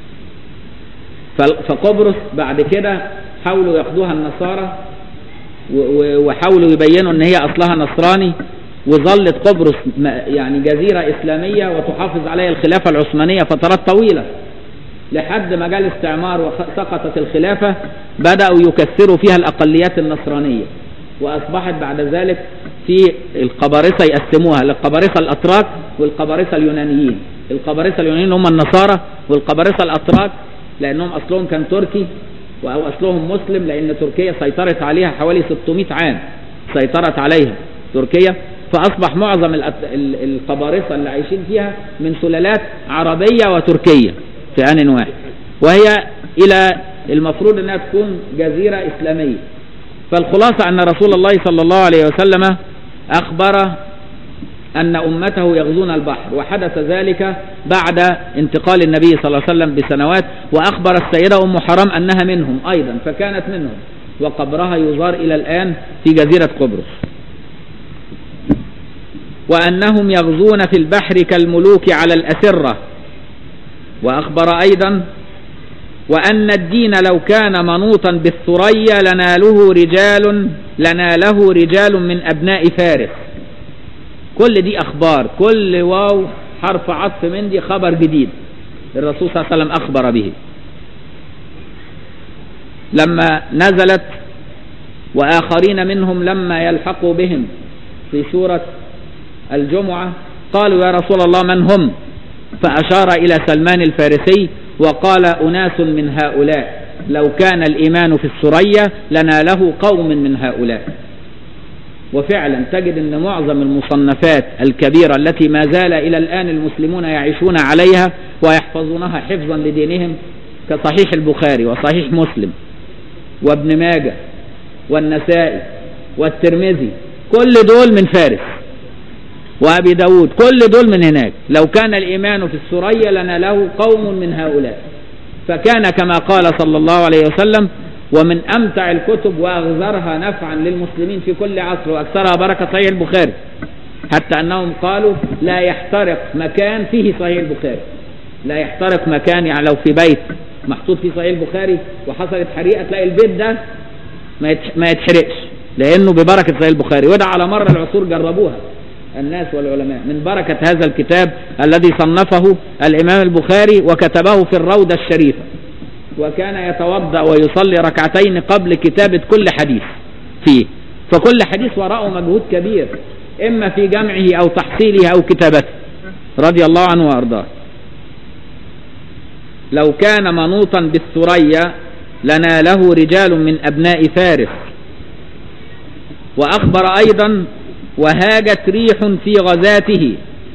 فقبرص بعد كده حاولوا ياخدوها النصارى وحاولوا يبينوا ان هي اصلها نصراني وظلت قبرص يعني جزيرة اسلامية وتحافظ عليها الخلافة العثمانية فترات طويلة لحد ما جاء الاستعمار وسقطت الخلافة بدأوا يكثروا فيها الأقليات النصرانية وأصبحت بعد ذلك في القبارصة يقسموها للقبارصة الأتراك والقبارصة اليونانيين القبارصة اليونانيين هم النصارى والقبارصة الأتراك لأنهم أصلهم كان تركي أو أصلهم مسلم لأن تركيا سيطرت عليها حوالي 600 عام سيطرت عليها تركيا فأصبح معظم القبارصة اللي عايشين فيها من سلالات عربية وتركية في آن واحد وهي إلى المفروض أنها تكون جزيرة إسلامية فالخلاصة أن رسول الله صلى الله عليه وسلم أخبر أن أمته يغزون البحر وحدث ذلك بعد انتقال النبي صلى الله عليه وسلم بسنوات وأخبر السيدة أم حرام أنها منهم أيضا فكانت منهم وقبرها يزار إلى الآن في جزيرة قبرص وأنهم يغزون في البحر كالملوك على الأسرة وأخبر أيضا وأن الدين لو كان منوطا بالثريا لناله رجال لناله رجال من أبناء فارس كل دي أخبار كل واو حرف عطف من دي خبر جديد الرسول صلى الله عليه وسلم أخبر به لما نزلت وآخرين منهم لما يلحقوا بهم في سورة الجمعة قالوا يا رسول الله من هم فأشار إلى سلمان الفارسي وقال أناس من هؤلاء لو كان الإيمان في السرية لناله قوم من هؤلاء وفعلا تجد أن معظم المصنفات الكبيرة التي ما زال إلى الآن المسلمون يعيشون عليها ويحفظونها حفظا لدينهم كصحيح البخاري وصحيح مسلم وابن ماجه والنسائي والترمذي كل دول من فارس وابي داود كل دول من هناك لو كان الايمان في السرية لناله قوم من هؤلاء فكان كما قال صلى الله عليه وسلم ومن امتع الكتب واغزرها نفعا للمسلمين في كل عصر واكثرها بركه صحيح البخاري حتى انهم قالوا لا يحترق مكان فيه صحيح البخاري لا يحترق مكان يعني لو في بيت محطوط فيه صحيح البخاري وحصلت حريقه تلاقي البيت ده ما يتحرقش لانه ببركه صحيح البخاري وده على مر العصور جربوها الناس والعلماء من بركة هذا الكتاب الذي صنفه الإمام البخاري وكتبه في الروضة الشريفة وكان يتوضأ ويصلي ركعتين قبل كتابة كل حديث فيه فكل حديث وراءه مجهود كبير إما في جمعه أو تحصيله أو كتابته رضي الله عنه وأرضاه لو كان منوطا بالثريا لناله رجال من أبناء فارس وأخبر أيضا وهاجت ريح في غزاته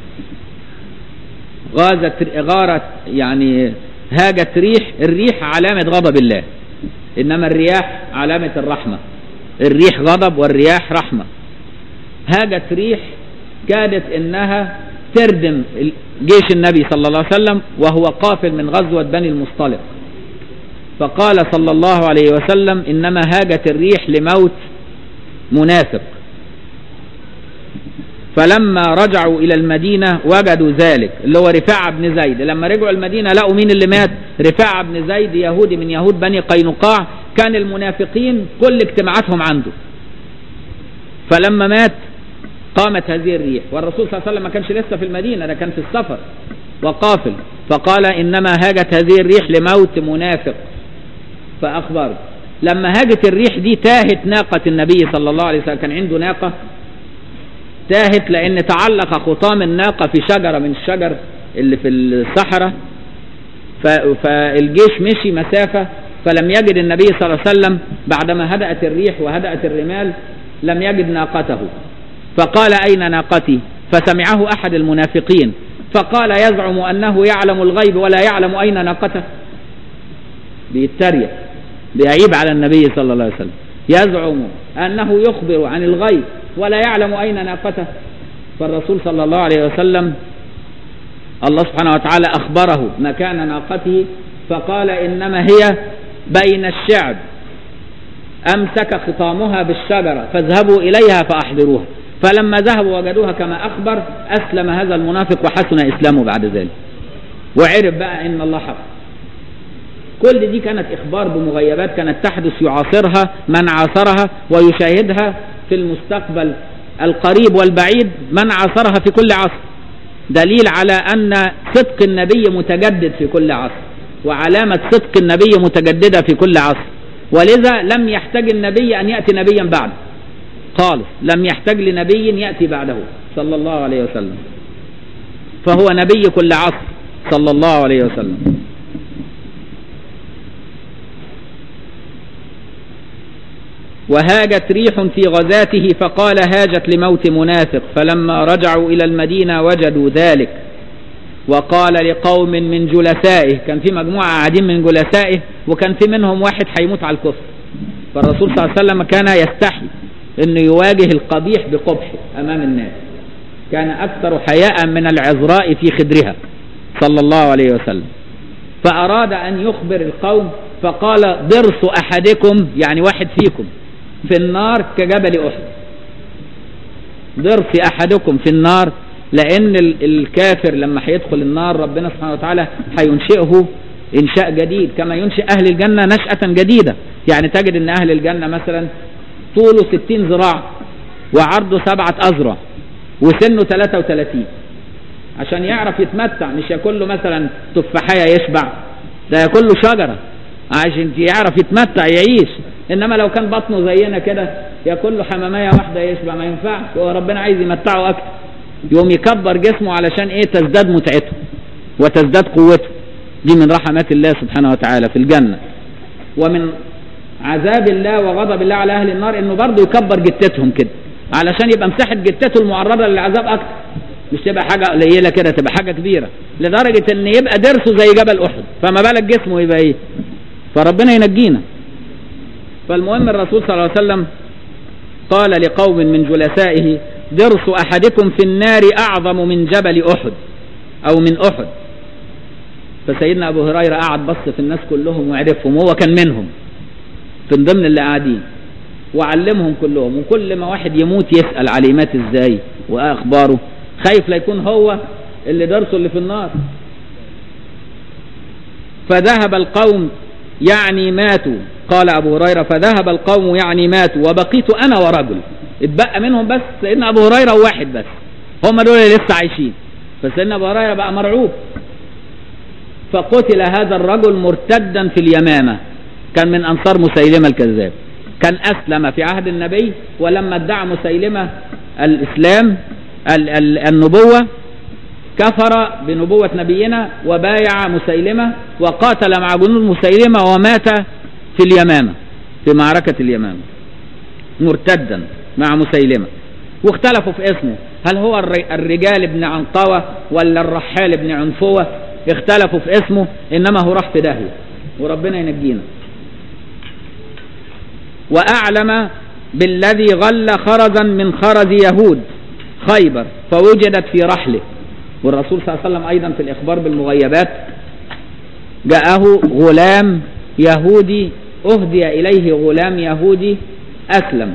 غازت غارت يعني هاجت ريح الريح علامة غضب الله إنما الرياح علامة الرحمة الريح غضب والرياح رحمة هاجت ريح كادت إنها تردم جيش النبي صلى الله عليه وسلم وهو قافل من غزوة بني المصطلق فقال صلى الله عليه وسلم إنما هاجت الريح لموت منافق فلما رجعوا إلى المدينة وجدوا ذلك اللي هو رفاعة بن زيد لما رجعوا المدينة لقوا مين اللي مات رفاعة بن زيد يهودي من يهود بني قينقاع كان المنافقين كل اجتماعاتهم عنده فلما مات قامت هذه الريح والرسول صلى الله عليه وسلم ما كانش لسه في المدينة ده كان في السفر وقافل فقال إنما هاجت هذه الريح لموت منافق فأخبر لما هاجت الريح دي تاهت ناقة النبي صلى الله عليه وسلم كان عنده ناقة تاهت لأن تعلق خطام الناقة في شجرة من الشجر اللي في الصحراء فالجيش مشي مسافة فلم يجد النبي صلى الله عليه وسلم بعدما هدأت الريح وهدأت الرمال لم يجد ناقته فقال أين ناقتي فسمعه أحد المنافقين فقال يزعم أنه يعلم الغيب ولا يعلم أين ناقته بيتريق بيعيب على النبي صلى الله عليه وسلم يزعم أنه يخبر عن الغيب ولا يعلم أين ناقته فالرسول صلى الله عليه وسلم الله سبحانه وتعالى أخبره مكان ناقته فقال إنما هي بين الشعب أمسك خطامها بالشجرة فاذهبوا إليها فأحضروها فلما ذهبوا وجدوها كما أخبر أسلم هذا المنافق وحسن إسلامه بعد ذلك وعرف بقى إن الله حق كل دي كانت إخبار بمغيبات كانت تحدث يعاصرها من عاصرها ويشاهدها في المستقبل القريب والبعيد من عاصرها في كل عصر دليل على أن صدق النبي متجدد في كل عصر وعلامة صدق النبي متجددة في كل عصر ولذا لم يحتاج النبي أن يأتي نبيا بعد خالص لم يحتاج لنبي يأتي بعده صلى الله عليه وسلم فهو نبي كل عصر صلى الله عليه وسلم وهاجت ريح في غزاته فقال هاجت لموت منافق فلما رجعوا إلى المدينة وجدوا ذلك وقال لقوم من جلسائه كان في مجموعة قاعدين من جلسائه وكان في منهم واحد هيموت على الكفر فالرسول صلى الله عليه وسلم كان يستحي انه يواجه القبيح بقبح امام الناس كان اكثر حياء من العذراء في خدرها صلى الله عليه وسلم فاراد ان يخبر القوم فقال ضرس احدكم يعني واحد فيكم في النار كجبل احد ضرس احدكم في النار لان الكافر لما هيدخل النار ربنا سبحانه وتعالى هينشئه إنشاء جديد كما ينشئ أهل الجنة نشأة جديدة يعني تجد أن أهل الجنة مثلا طوله 60 ذراع وعرضه سبعة أذرع وسنه 33 عشان يعرف يتمتع مش ياكل له مثلا تفاحية يشبع ده ياكل له شجرة عشان يعرف يتمتع يعيش انما لو كان بطنه زينا كده ياكل له حمامية واحدة يشبع ما ينفعش هو ربنا عايز يمتعه اكتر يقوم يكبر جسمه علشان ايه تزداد متعته وتزداد قوته دي من رحمات الله سبحانه وتعالى في الجنة ومن عذاب الله وغضب الله على اهل النار انه برضه يكبر جتتهم كده علشان يبقى مساحة جتته المعرضة للعذاب اكتر مش تبقى حاجة قليلة كده تبقى حاجة كبيرة لدرجة ان يبقى درسه زي جبل احد فما بالك جسمه يبقى ايه فربنا ينجينا فالمهم الرسول صلى الله عليه وسلم قال لقوم من جلسائه درس احدكم في النار اعظم من جبل احد او من احد فسيدنا ابو هريره قعد بص في الناس كلهم وعرفهم وهو كان منهم من ضمن اللي قاعدين وعلمهم كلهم وكل ما واحد يموت يسال عليه مات ازاي واخباره خايف لا يكون هو اللي درسه اللي في النار فذهب القوم يعني ماتوا قال ابو هريره فذهب القوم يعني ماتوا وبقيت انا ورجل اتبقى منهم بس سيدنا ابو هريره وواحد بس هم دول اللي لسه عايشين فسيدنا ابو هريره بقى مرعوب فقتل هذا الرجل مرتدا في اليمامه كان من انصار مسيلمه الكذاب كان اسلم في عهد النبي ولما ادعى مسيلمه الاسلام ال ال النبوه كفر بنبوة نبينا وبايع مسيلمة وقاتل مع جنود مسيلمة ومات في اليمامة في معركة اليمامة مرتدا مع مسيلمة واختلفوا في اسمه هل هو الرجال ابن عنقوة ولا الرحال ابن عنفوة اختلفوا في اسمه انما هو راح في داهية وربنا ينجينا واعلم بالذي غل خرزا من خرز يهود خيبر فوجدت في رحله والرسول صلى الله عليه وسلم ايضا في الاخبار بالمغيبات جاءه غلام يهودي اهدي اليه غلام يهودي اسلم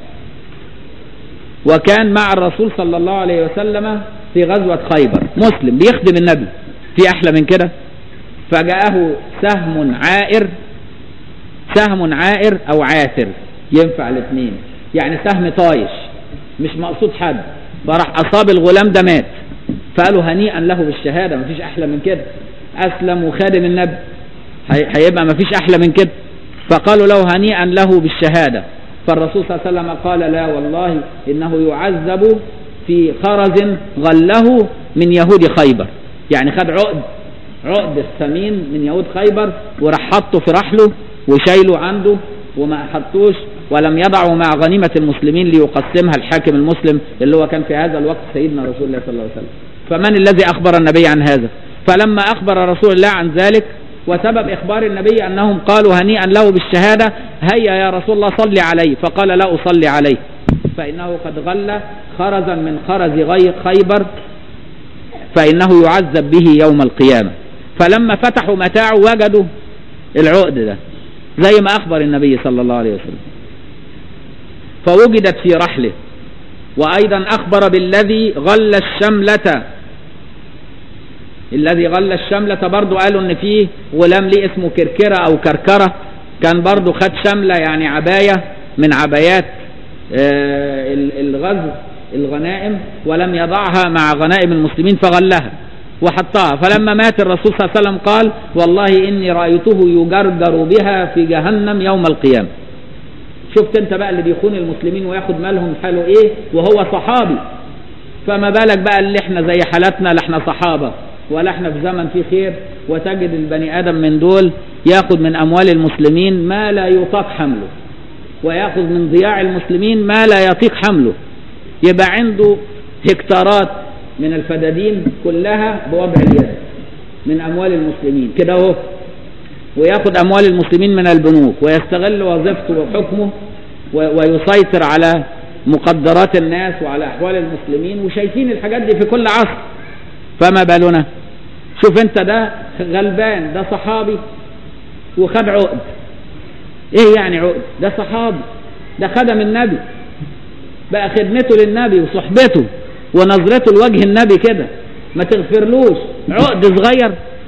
وكان مع الرسول صلى الله عليه وسلم في غزوة خيبر مسلم بيخدم النبي في احلى من كده فجاءه سهم عائر سهم عائر او عاثر ينفع الاثنين يعني سهم طايش مش مقصود حد فراح اصاب الغلام ده مات فقالوا هنيئا له بالشهادة مفيش أحلى من كده أسلم وخادم النبي هيبقى مفيش أحلى من كده فقالوا له هنيئا له بالشهادة فالرسول صلى الله عليه وسلم قال لا والله إنه يعذب في خرز غله من يهود خيبر يعني خد عقد عقد الثمين من يهود خيبر وراح حطه في رحله وشايله عنده وما حطوش ولم يضعه مع غنيمة المسلمين ليقسمها الحاكم المسلم اللي هو كان في هذا الوقت سيدنا رسول الله صلى الله عليه وسلم فمن الذي أخبر النبي عن هذا فلما أخبر رسول الله عن ذلك وسبب إخبار النبي أنهم قالوا هنيئا له بالشهادة هيا يا رسول الله صل عليه فقال لا أصلي عليه فإنه قد غل خرزا من خرز غير خيبر فإنه يعذب به يوم القيامة فلما فتحوا متاعه وجدوا العقد ده زي ما أخبر النبي صلى الله عليه وسلم فوجدت في رحله وأيضا أخبر بالذي غل الشملة الذي غل الشملة برضو قالوا ان فيه غلام ليه اسمه كركرة او كركرة كان برضو خد شملة يعني عباية من عبايات الغزو الغنائم ولم يضعها مع غنائم المسلمين فغلها وحطها فلما مات الرسول صلى الله عليه وسلم قال والله إني رأيته يجرجر بها في جهنم يوم القيامة شفت انت بقى اللي بيخون المسلمين وياخد مالهم حاله ايه وهو صحابي فما بالك بقى اللي احنا زي حالتنا لا احنا صحابة ولا احنا في زمن فيه خير وتجد البني ادم من دول ياخد من اموال المسلمين ما لا يطاق حمله وياخذ من ضياع المسلمين ما لا يطيق حمله يبقى عنده هكتارات من الفدادين كلها بوضع اليد من اموال المسلمين كده اهو وياخد اموال المسلمين من البنوك ويستغل وظيفته وحكمه ويسيطر على مقدرات الناس وعلى احوال المسلمين وشايفين الحاجات دي في كل عصر فما بالنا شوف انت ده غلبان ده صحابي وخد عقد ايه يعني عقد ده صحابي ده خدم النبي بقى خدمته للنبي وصحبته ونظرته لوجه النبي كده ما تغفرلوش عقد صغير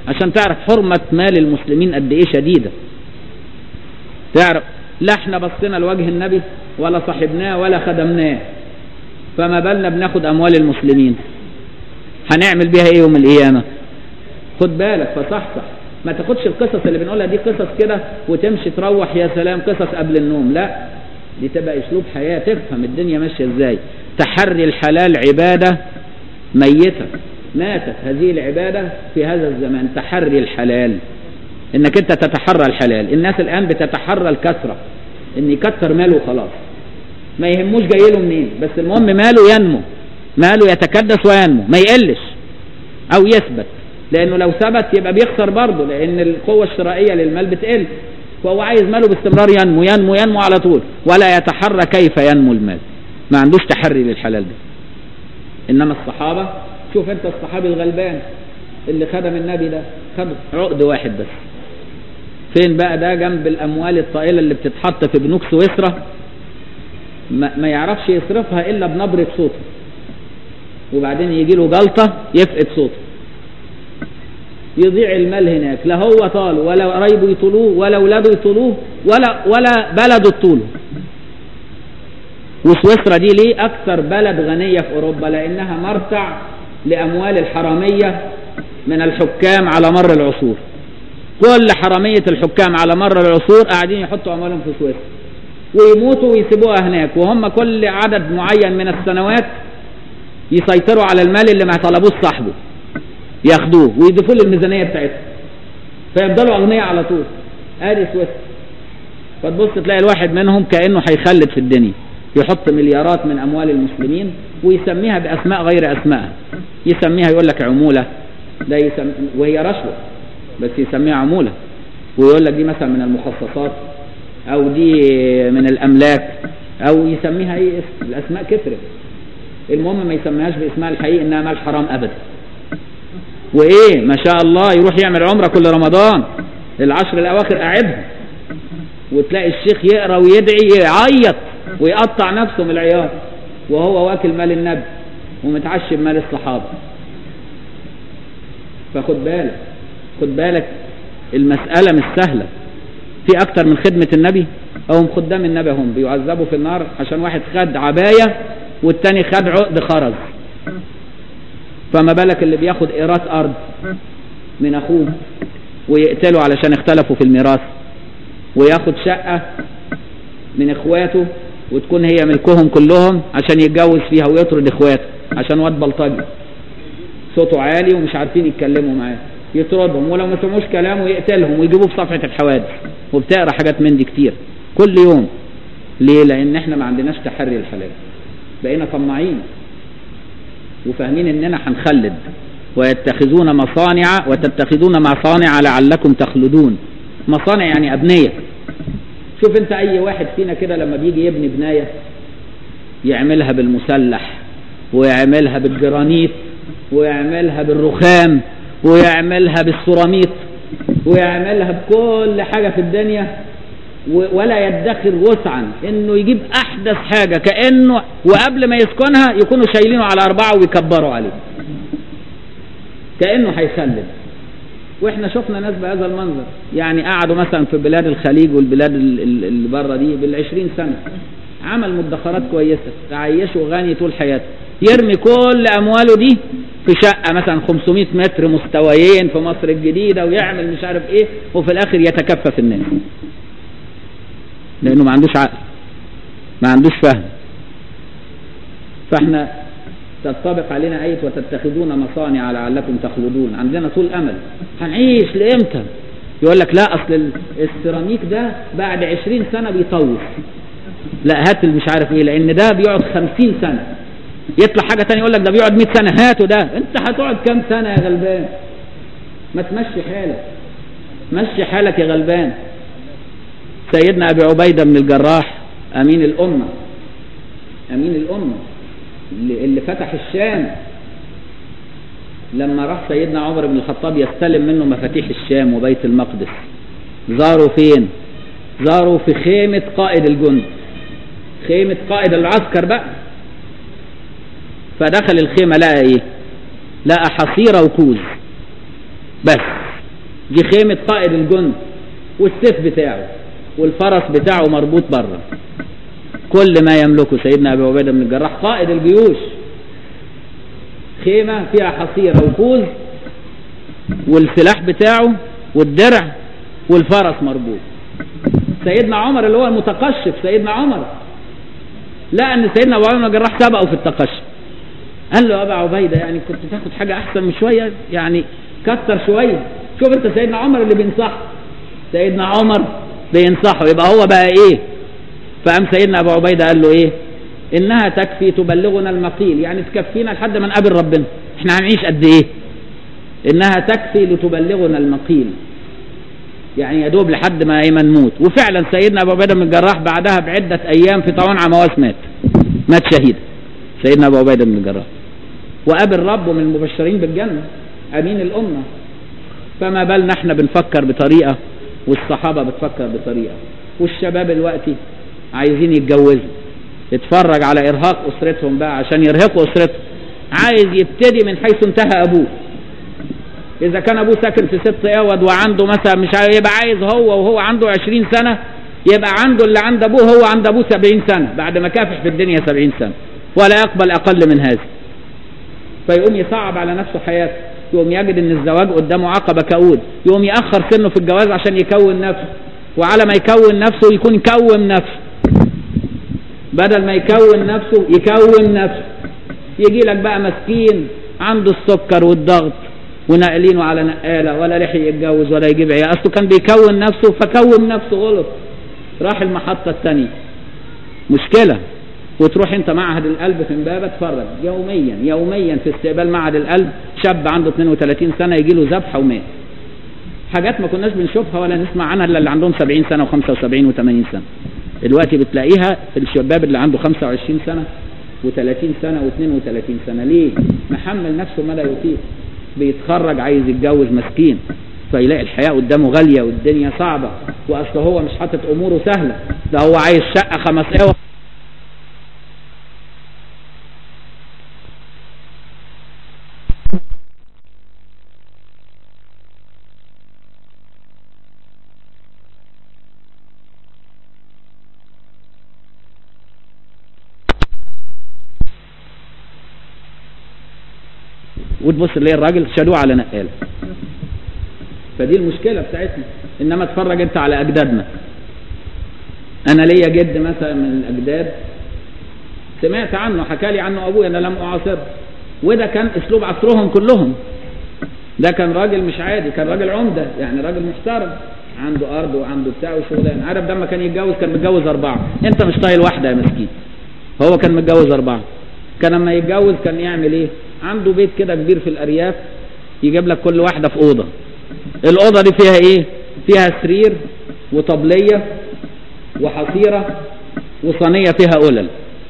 عشان تعرف حرمة مال المسلمين قد ايه شديدة تعرف لا احنا بصينا لوجه النبي ولا صاحبناه ولا خدمناه فما بالنا بناخد اموال المسلمين هنعمل بيها ايه يوم القيامة خد بالك فصحصح ما تاخدش القصص اللي بنقولها دي قصص كده وتمشي تروح يا سلام قصص قبل النوم لا دي تبقى اسلوب حياة تفهم الدنيا ماشية ازاي تحري الحلال عبادة ميتة ماتت هذه العبادة في هذا الزمان تحري الحلال انك انت تتحرى الحلال الناس الان بتتحرى الكثرة ان يكتر ماله وخلاص ما يهموش جاي له منين بس المهم ماله ينمو ماله يتكدس وينمو ما يقلش او يثبت لانه لو ثبت يبقى بيخسر برضه لان القوة الشرائية للمال بتقل فهو عايز ماله باستمرار ينمو ينمو ينمو على طول ولا يتحرى كيف ينمو المال ما عندوش تحري للحلال ده انما الصحابة شوف انت الصحابي الغلبان اللي خدم النبي ده خد عقد واحد بس فين بقى ده جنب الاموال الطائلة اللي بتتحط في بنوك سويسرا ما, ما يعرفش يصرفها الا بنبرة صوته وبعدين يجي له جلطة يفقد صوته يضيع المال هناك لا هو طال ولا قرايبه يطولوه ولا اولاده يطولوه ولا ولا بلده تطوله وسويسرا دي ليه اكثر بلد غنية في اوروبا لانها مرتع لاموال الحرامية من الحكام على مر العصور كل حرامية الحكام على مر العصور قاعدين يحطوا اموالهم في سويسرا ويموتوا ويسيبوها هناك وهم كل عدد معين من السنوات يسيطروا على المال اللي ما طلبوش صاحبه ياخدوه ويضيفوه للميزانيه بتاعتهم فيفضلوا اغنياء على طول ادي سويسرا فتبص تلاقي الواحد منهم كانه هيخلد في الدنيا يحط مليارات من اموال المسلمين ويسميها باسماء غير اسمائها يسميها يقول لك عموله ده يسم... وهي رشوه بس يسميها عموله ويقول لك دي مثلا من المخصصات او دي من الاملاك او يسميها اي اسم الاسماء كثرت المهم ما يسميهاش باسمها الحقيقي انها مال حرام ابدا وايه ما شاء الله يروح يعمل عمره كل رمضان العشر الاواخر قاعدها وتلاقي الشيخ يقرا ويدعي يعيط ويقطع نفسه من العياط وهو واكل مال النبي ومتعشي بمال الصحابه فخد بالك خد بالك المسألة مش سهلة في أكتر من خدمة النبي هم خدام النبي هم بيعذبوا في النار عشان واحد خد عباية والتاني خد عقد خرز فما بالك اللي بياخد إيرات أرض من أخوه ويقتله علشان اختلفوا في الميراث وياخد شقة من إخواته وتكون هي ملكهم كلهم عشان يتجوز فيها ويطرد إخواته عشان واد بلطجي صوته عالي ومش عارفين يتكلموا معاه يطردهم ولو ما سمعوش كلامه يقتلهم ويجيبوه في صفحة الحوادث وبتقرا حاجات من دي كتير كل يوم ليه لان احنا ما عندناش تحري الحلال بقينا طماعين وفاهمين اننا هنخلد ويتخذون مصانع وتتخذون مصانع لعلكم تخلدون مصانع يعني ابنية شوف انت اي واحد فينا كده لما بيجي يبني بناية يعملها بالمسلح ويعملها بالجرانيت ويعملها بالرخام ويعملها بالسيراميك ويعملها بكل حاجة في الدنيا ولا يدخر وسعا انه يجيب احدث حاجة كأنه وقبل ما يسكنها يكونوا شايلينه على اربعة ويكبروا عليه كأنه هيخلد واحنا شفنا ناس بهذا المنظر يعني قعدوا مثلا في بلاد الخليج والبلاد اللي بره دي بالعشرين سنة عمل مدخرات كويسة تعيشه غني طول حياته يرمي كل امواله دي في شقة مثلا 500 متر مستويين في مصر الجديدة ويعمل مش عارف ايه وفي الاخر يتكفف الناس لانه ما عندوش عقل ما عندوش فهم فاحنا تنطبق علينا آية وتتخذون مصانع لعلكم تخلدون عندنا طول أمل هنعيش لإمتى يقول لك لا أصل السيراميك ده بعد 20 سنة بيطوف لا هات مش عارف ايه لان ده بيقعد 50 سنة يطلع حاجة تانية يقول لك ده بيقعد 100 سنة هاته ده انت هتقعد كام سنة يا غلبان ما تمشي حالك مشي حالك يا غلبان سيدنا ابي عبيدة بن الجراح امين الامة امين الامة اللي, اللي فتح الشام لما راح سيدنا عمر بن الخطاب يستلم منه مفاتيح الشام وبيت المقدس زاروا فين زاروا في خيمة قائد الجند خيمة قائد العسكر بقى فدخل الخيمة لقى ايه لقى حصيرة وكوز بس دي خيمة قائد الجند والسيف بتاعه والفرس بتاعه مربوط بره كل ما يملكه سيدنا ابي عبيده بن الجراح قائد الجيوش خيمه فيها حصيره وكوز والسلاح بتاعه والدرع والفرس مربوط سيدنا عمر اللي هو المتقشف سيدنا عمر لا ان سيدنا ابو عبيده بن الجراح سبقه في التقشف قال له يا ابا عبيده يعني كنت تاخد حاجه احسن من شويه يعني كتر شويه شوف انت سيدنا عمر اللي بينصحه سيدنا عمر بينصحه يبقى هو بقى ايه فقام سيدنا ابو عبيده قال له ايه انها تكفي تبلغنا المقيل يعني تكفينا لحد ما نقابل ربنا احنا هنعيش قد ايه انها تكفي لتبلغنا المقيل يعني يا دوب لحد ما ايه ما نموت وفعلا سيدنا ابو عبيده بن الجراح بعدها بعده ايام في طاعون عمواس مات مات شهيد سيدنا ابو عبيده بن الجراح وقابل ربه من المبشرين بالجنه امين الامه فما بالنا احنا بنفكر بطريقه والصحابه بتفكر بطريقه والشباب دلوقتي عايزين يتجوزوا يتفرج على ارهاق اسرتهم بقى عشان يرهقوا اسرتهم عايز يبتدي من حيث انتهى ابوه اذا كان ابوه ساكن في ست اوض وعنده مثلا مش عارف يبقى عايز هو وهو عنده عشرين سنه يبقى عنده اللي عند ابوه هو عند ابوه سبعين سنه بعد ما كافح في الدنيا سبعين سنه ولا يقبل اقل من هذا فيقوم يصعب على نفسه حياته يقوم يجد ان الزواج قدامه عقبه كؤود يقوم ياخر سنه في الجواز عشان يكون نفسه وعلى ما يكون نفسه يكون كون نفسه بدل ما يكون نفسه يكون نفسه يجي لك بقى مسكين عنده السكر والضغط وناقلينه على نقاله ولا لحق يتجوز ولا يجيب عيال اصله كان بيكون نفسه فكون نفسه غلط راح المحطه الثانيه مشكله وتروح انت معهد القلب في امبابه تتفرج يوميا يوميا في استقبال معهد القلب شاب عنده 32 سنه يجي له ذبحه ومات حاجات ما كناش بنشوفها ولا نسمع عنها الا اللي عندهم 70 سنه و75 و80 سنه دلوقتي بتلاقيها في الشباب اللي عنده 25 سنه و30 سنه و32 سنه ليه محمل نفسه ما لا يطيق بيتخرج عايز يتجوز مسكين فيلاقي الحياه قدامه غاليه والدنيا صعبه واصل هو مش حاطط اموره سهله ده هو عايز شقه خمس اوض وتبص اللي الراجل شالوه على نقاله فدي المشكله بتاعتنا انما اتفرج انت على اجدادنا انا ليا جد مثلا من الاجداد سمعت عنه حكى لي عنه ابويا انا لم اعاصره وده كان اسلوب عصرهم كلهم ده كان راجل مش عادي كان راجل عمده يعني راجل محترم عنده ارض وعنده بتاع وشغلانه عارف ده لما كان يتجوز كان متجوز اربعه انت مش طايل واحده يا مسكين هو كان متجوز اربعه كان لما يتجوز كان يعمل ايه عنده بيت كده كبير في الارياف يجيب لك كل واحده في اوضه الاوضه دي فيها ايه فيها سرير وطبليه وحصيره وصينيه فيها قلل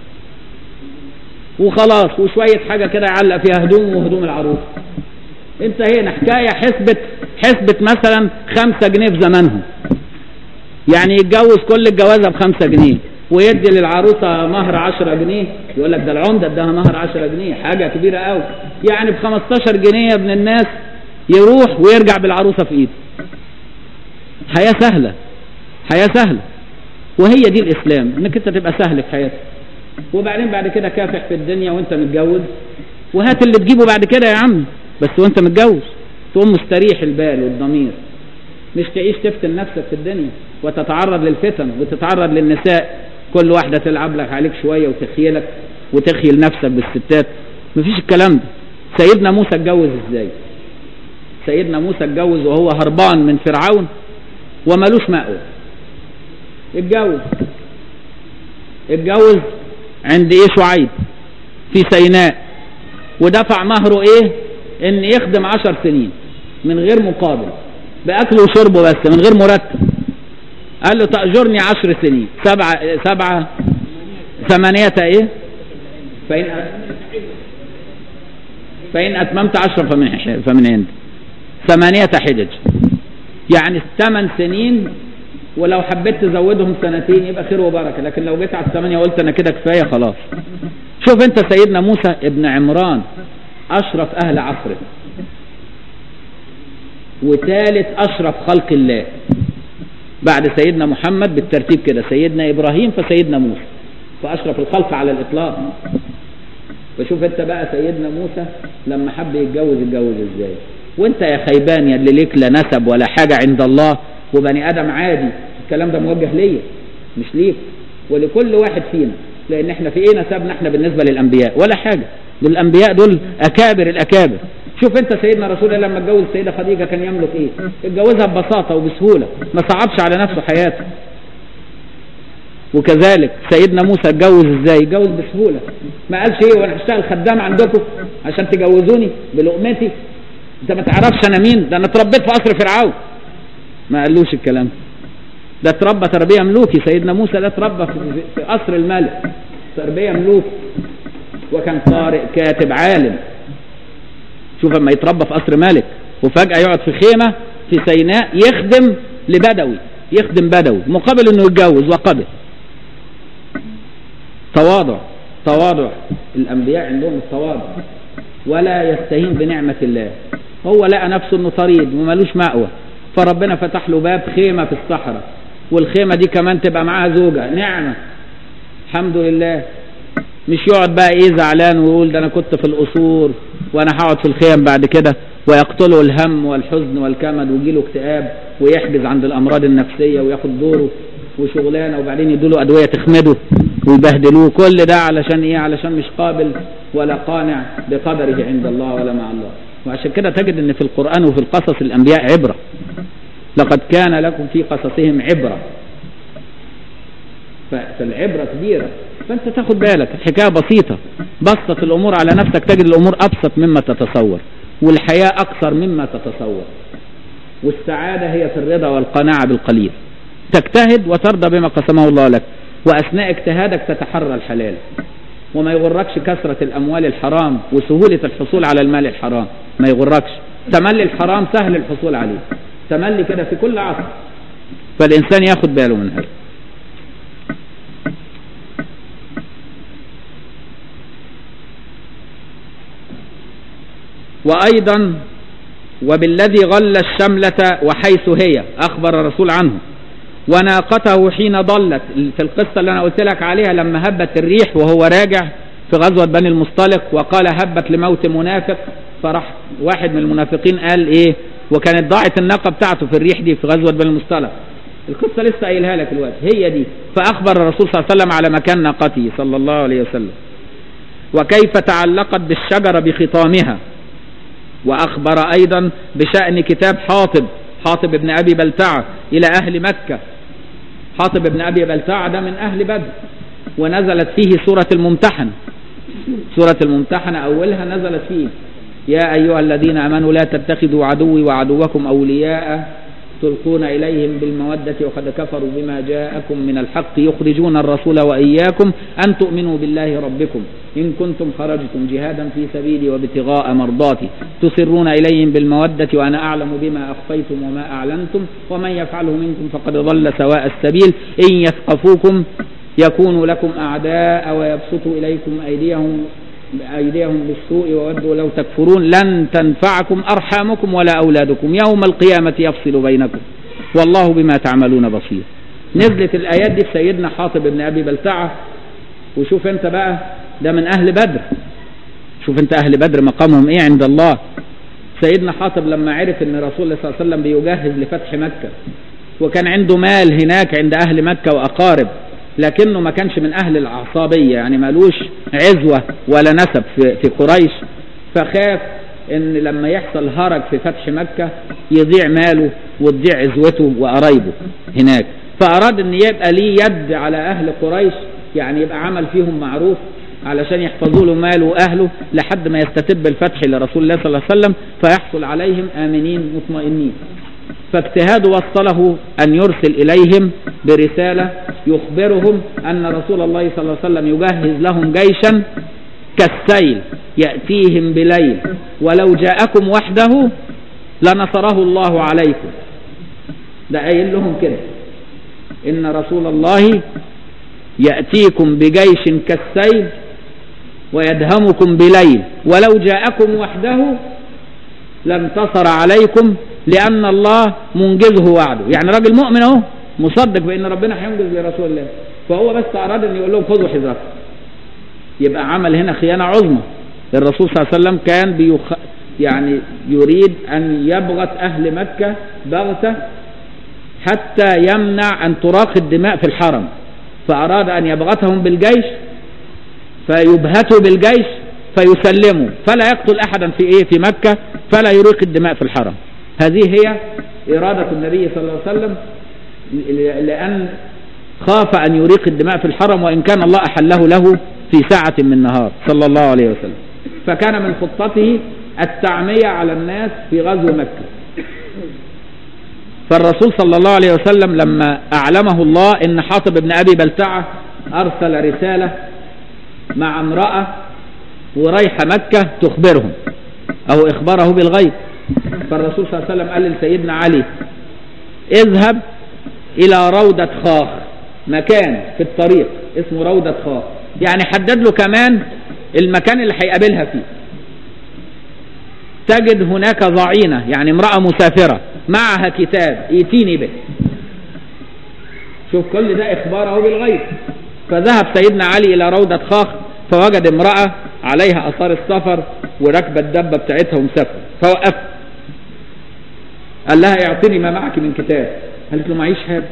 وخلاص وشويه حاجه كده يعلق فيها هدوم وهدوم العروس انتهينا حكايه حسبه حسبه مثلا خمسة جنيه في زمانهم يعني يتجوز كل الجوازه بخمسة جنيه ويدي للعروسه مهر 10 جنيه يقول لك ده العمده اداها مهر 10 جنيه حاجه كبيره قوي يعني ب 15 جنيه يا ابن الناس يروح ويرجع بالعروسه في ايده حياه سهله حياه سهله وهي دي الاسلام انك انت تبقى سهل في حياتك وبعدين بعد كده كافح في الدنيا وانت متجوز وهات اللي تجيبه بعد كده يا عم بس وانت متجوز تقوم مستريح البال والضمير مش تعيش تفتن نفسك في الدنيا وتتعرض للفتن وتتعرض للنساء كل واحدة تلعب لك عليك شوية وتخيلك وتخيل نفسك بالستات مفيش الكلام ده سيدنا موسى اتجوز ازاي سيدنا موسى اتجوز وهو هربان من فرعون ومالوش مأوى اتجوز اتجوز عند ايه شعيب في سيناء ودفع مهره ايه ان يخدم عشر سنين من غير مقابل باكله وشربه بس من غير مرتب قال له تأجرني عشر سنين سبعة سبعة ثمانية ايه فإن فإن أتممت عشرة فمن فمن عند ثمانية حجج يعني ثمان سنين ولو حبيت تزودهم سنتين يبقى خير وبركة لكن لو جيت على الثمانية قلت أنا كده كفاية خلاص شوف أنت سيدنا موسى ابن عمران أشرف أهل عصره وثالث أشرف خلق الله بعد سيدنا محمد بالترتيب كده سيدنا إبراهيم فسيدنا موسى فأشرف الخلق على الإطلاق فشوف انت بقى سيدنا موسى لما حب يتجوز اتجوز ازاي وانت يا خيبان يا اللي ليك لا نسب ولا حاجة عند الله وبني ادم عادي الكلام ده موجه ليا مش ليك ولكل واحد فينا لان احنا في ايه نسبنا احنا بالنسبة للانبياء ولا حاجة دول الانبياء دول اكابر الاكابر شوف انت سيدنا رسول الله لما اتجوز السيدة خديجة كان يملك ايه اتجوزها ببساطة وبسهولة ما صعبش على نفسه حياته وكذلك سيدنا موسى اتجوز ازاي اتجوز بسهولة ما قالش ايه وانا هشتغل خدام عندكم عشان تجوزوني بلقمتي انت ما تعرفش انا مين ده انا اتربيت في قصر فرعون ما قالوش الكلام ده اتربى تربية ملوكي سيدنا موسى ده اتربى في, في قصر الملك تربية ملوكي وكان قارئ كاتب عالم شوف اما يتربى في قصر ملك وفجأة يقعد في خيمة في سيناء يخدم لبدوي يخدم بدوي مقابل انه يتجوز وقبل تواضع تواضع الأنبياء عندهم التواضع ولا يستهين بنعمة الله هو لقى نفسه انه طريد ومالوش مأوى فربنا فتح له باب خيمة في الصحراء والخيمة دي كمان تبقى معاها زوجة نعمة الحمد لله مش يقعد بقى ايه زعلان ويقول ده انا كنت في القصور وانا هقعد في الخيم بعد كده ويقتله الهم والحزن والكمد ويجيله اكتئاب ويحجز عند الامراض النفسية وياخد دوره وشغلانه وبعدين يدوا ادويه تخمده ويبهدلوه كل ده علشان ايه علشان مش قابل ولا قانع بقدره عند الله ولا مع الله وعشان كده تجد ان في القران وفي القصص الانبياء عبره لقد كان لكم في قصصهم عبره فالعبره كبيره فانت تاخد بالك الحكايه بسيطه بسط الامور على نفسك تجد الامور ابسط مما تتصور والحياه اكثر مما تتصور والسعاده هي في الرضا والقناعه بالقليل تجتهد وترضى بما قسمه الله لك وأثناء اجتهادك تتحرى الحلال وما يغركش كثرة الأموال الحرام وسهولة الحصول على المال الحرام ما يغركش تملي الحرام سهل الحصول عليه تملي كده في كل عصر فالإنسان ياخد باله من هذا وأيضا وبالذي غل الشملة وحيث هي أخبر الرسول عنه وناقته حين ضلت في القصة اللي أنا قلت لك عليها لما هبت الريح وهو راجع في غزوة بني المصطلق وقال هبت لموت منافق فراح واحد من المنافقين قال إيه وكانت ضاعت الناقة بتاعته في الريح دي في غزوة بني المصطلق القصة لسه قايلها لك الوقت هي دي فأخبر الرسول صلى الله عليه وسلم على مكان ناقته صلى الله عليه وسلم وكيف تعلقت بالشجرة بخطامها وأخبر أيضا بشأن كتاب حاطب حاطب ابن أبي بلتعة إلى أهل مكة حاطب ابن أبي بلتعة ده من أهل بدر ونزلت فيه سورة الممتحن سورة الممتحن أولها نزلت فيه يا أيها الذين آمنوا لا تتخذوا عدوي وعدوكم أولياء تلقون إليهم بالمودة وقد كفروا بما جاءكم من الحق يخرجون الرسول وإياكم أن تؤمنوا بالله ربكم إن كنتم خرجتم جهادا في سبيلي وابتغاء مرضاتي تسرون إليهم بالمودة وأنا أعلم بما أخفيتم وما أعلنتم ومن يفعله منكم فقد ضل سواء السبيل إن يثقفوكم يكونوا لكم أعداء ويبسطوا إليكم أيديهم أيديهم بالسوء وودوا لو تكفرون لن تنفعكم أرحامكم ولا أولادكم يوم القيامة يفصل بينكم والله بما تعملون بصير نزلت الآيات دي في سيدنا حاطب بن أبي بلتعة وشوف أنت بقى ده من أهل بدر شوف أنت أهل بدر مقامهم إيه عند الله سيدنا حاطب لما عرف أن رسول الله صلى الله عليه وسلم بيجهز لفتح مكة وكان عنده مال هناك عند أهل مكة وأقارب لكنه ما كانش من أهل العصابية يعني مالوش عزوة ولا نسب في, في قريش فخاف ان لما يحصل هرج في فتح مكة يضيع ماله وتضيع عزوته وقرايبه هناك فأراد ان يبقى ليه يد على أهل قريش يعني يبقى عمل فيهم معروف علشان يحفظوا له ماله وأهله لحد ما يستتب الفتح لرسول الله صلى الله عليه وسلم فيحصل عليهم آمنين مطمئنين فاجتهاده وصله أن يرسل إليهم برسالة يخبرهم أن رسول الله صلى الله عليه وسلم يجهز لهم جيشا كالسيل يأتيهم بليل ولو جاءكم وحده لنصره الله عليكم ده قايل لهم كده إن رسول الله يأتيكم بجيش كالسيل ويدهمكم بليل ولو جاءكم وحده لانتصر عليكم لأن الله منجزه وعده يعني راجل مؤمن اهو مصدق بأن ربنا هينجز لرسول الله فهو بس أراد أن يقول لهم خذوا حذركم يبقى عمل هنا خيانة عظمى الرسول صلى الله عليه وسلم كان بيخ... يعني يريد أن يبغت أهل مكة بغتة حتى يمنع أن تراق الدماء في الحرم فأراد أن يبغتهم بالجيش فيبهتوا بالجيش فيسلموا فلا يقتل أحدا في إيه في مكة فلا يريق الدماء في الحرم هذه هي إرادة النبي صلى الله عليه وسلم لأن خاف أن يريق الدماء في الحرم وإن كان الله أحله له في ساعة من نهار صلى الله عليه وسلم فكان من خطته التعمية على الناس في غزو مكة فالرسول صلى الله عليه وسلم لما أعلمه الله إن حاطب بن أبي بلتعة أرسل رسالة مع امرأة ورايحة مكة تخبرهم أو إخباره بالغيب فالرسول صلى الله عليه وسلم قال لسيدنا علي اذهب إلى روضة خاخ مكان في الطريق اسمه روضة خاخ يعني حدد له كمان المكان اللي هيقابلها فيه تجد هناك ضعينة يعني امرأة مسافرة معها كتاب ايتيني به شوف كل ده اخباره بالغيب فذهب سيدنا علي الى روضة خاخ فوجد امرأة عليها اثار السفر وراكبة الدبة بتاعتها ومسافرة فوقف قال لها اعطني ما معك من كتاب قالت له معيش حاجة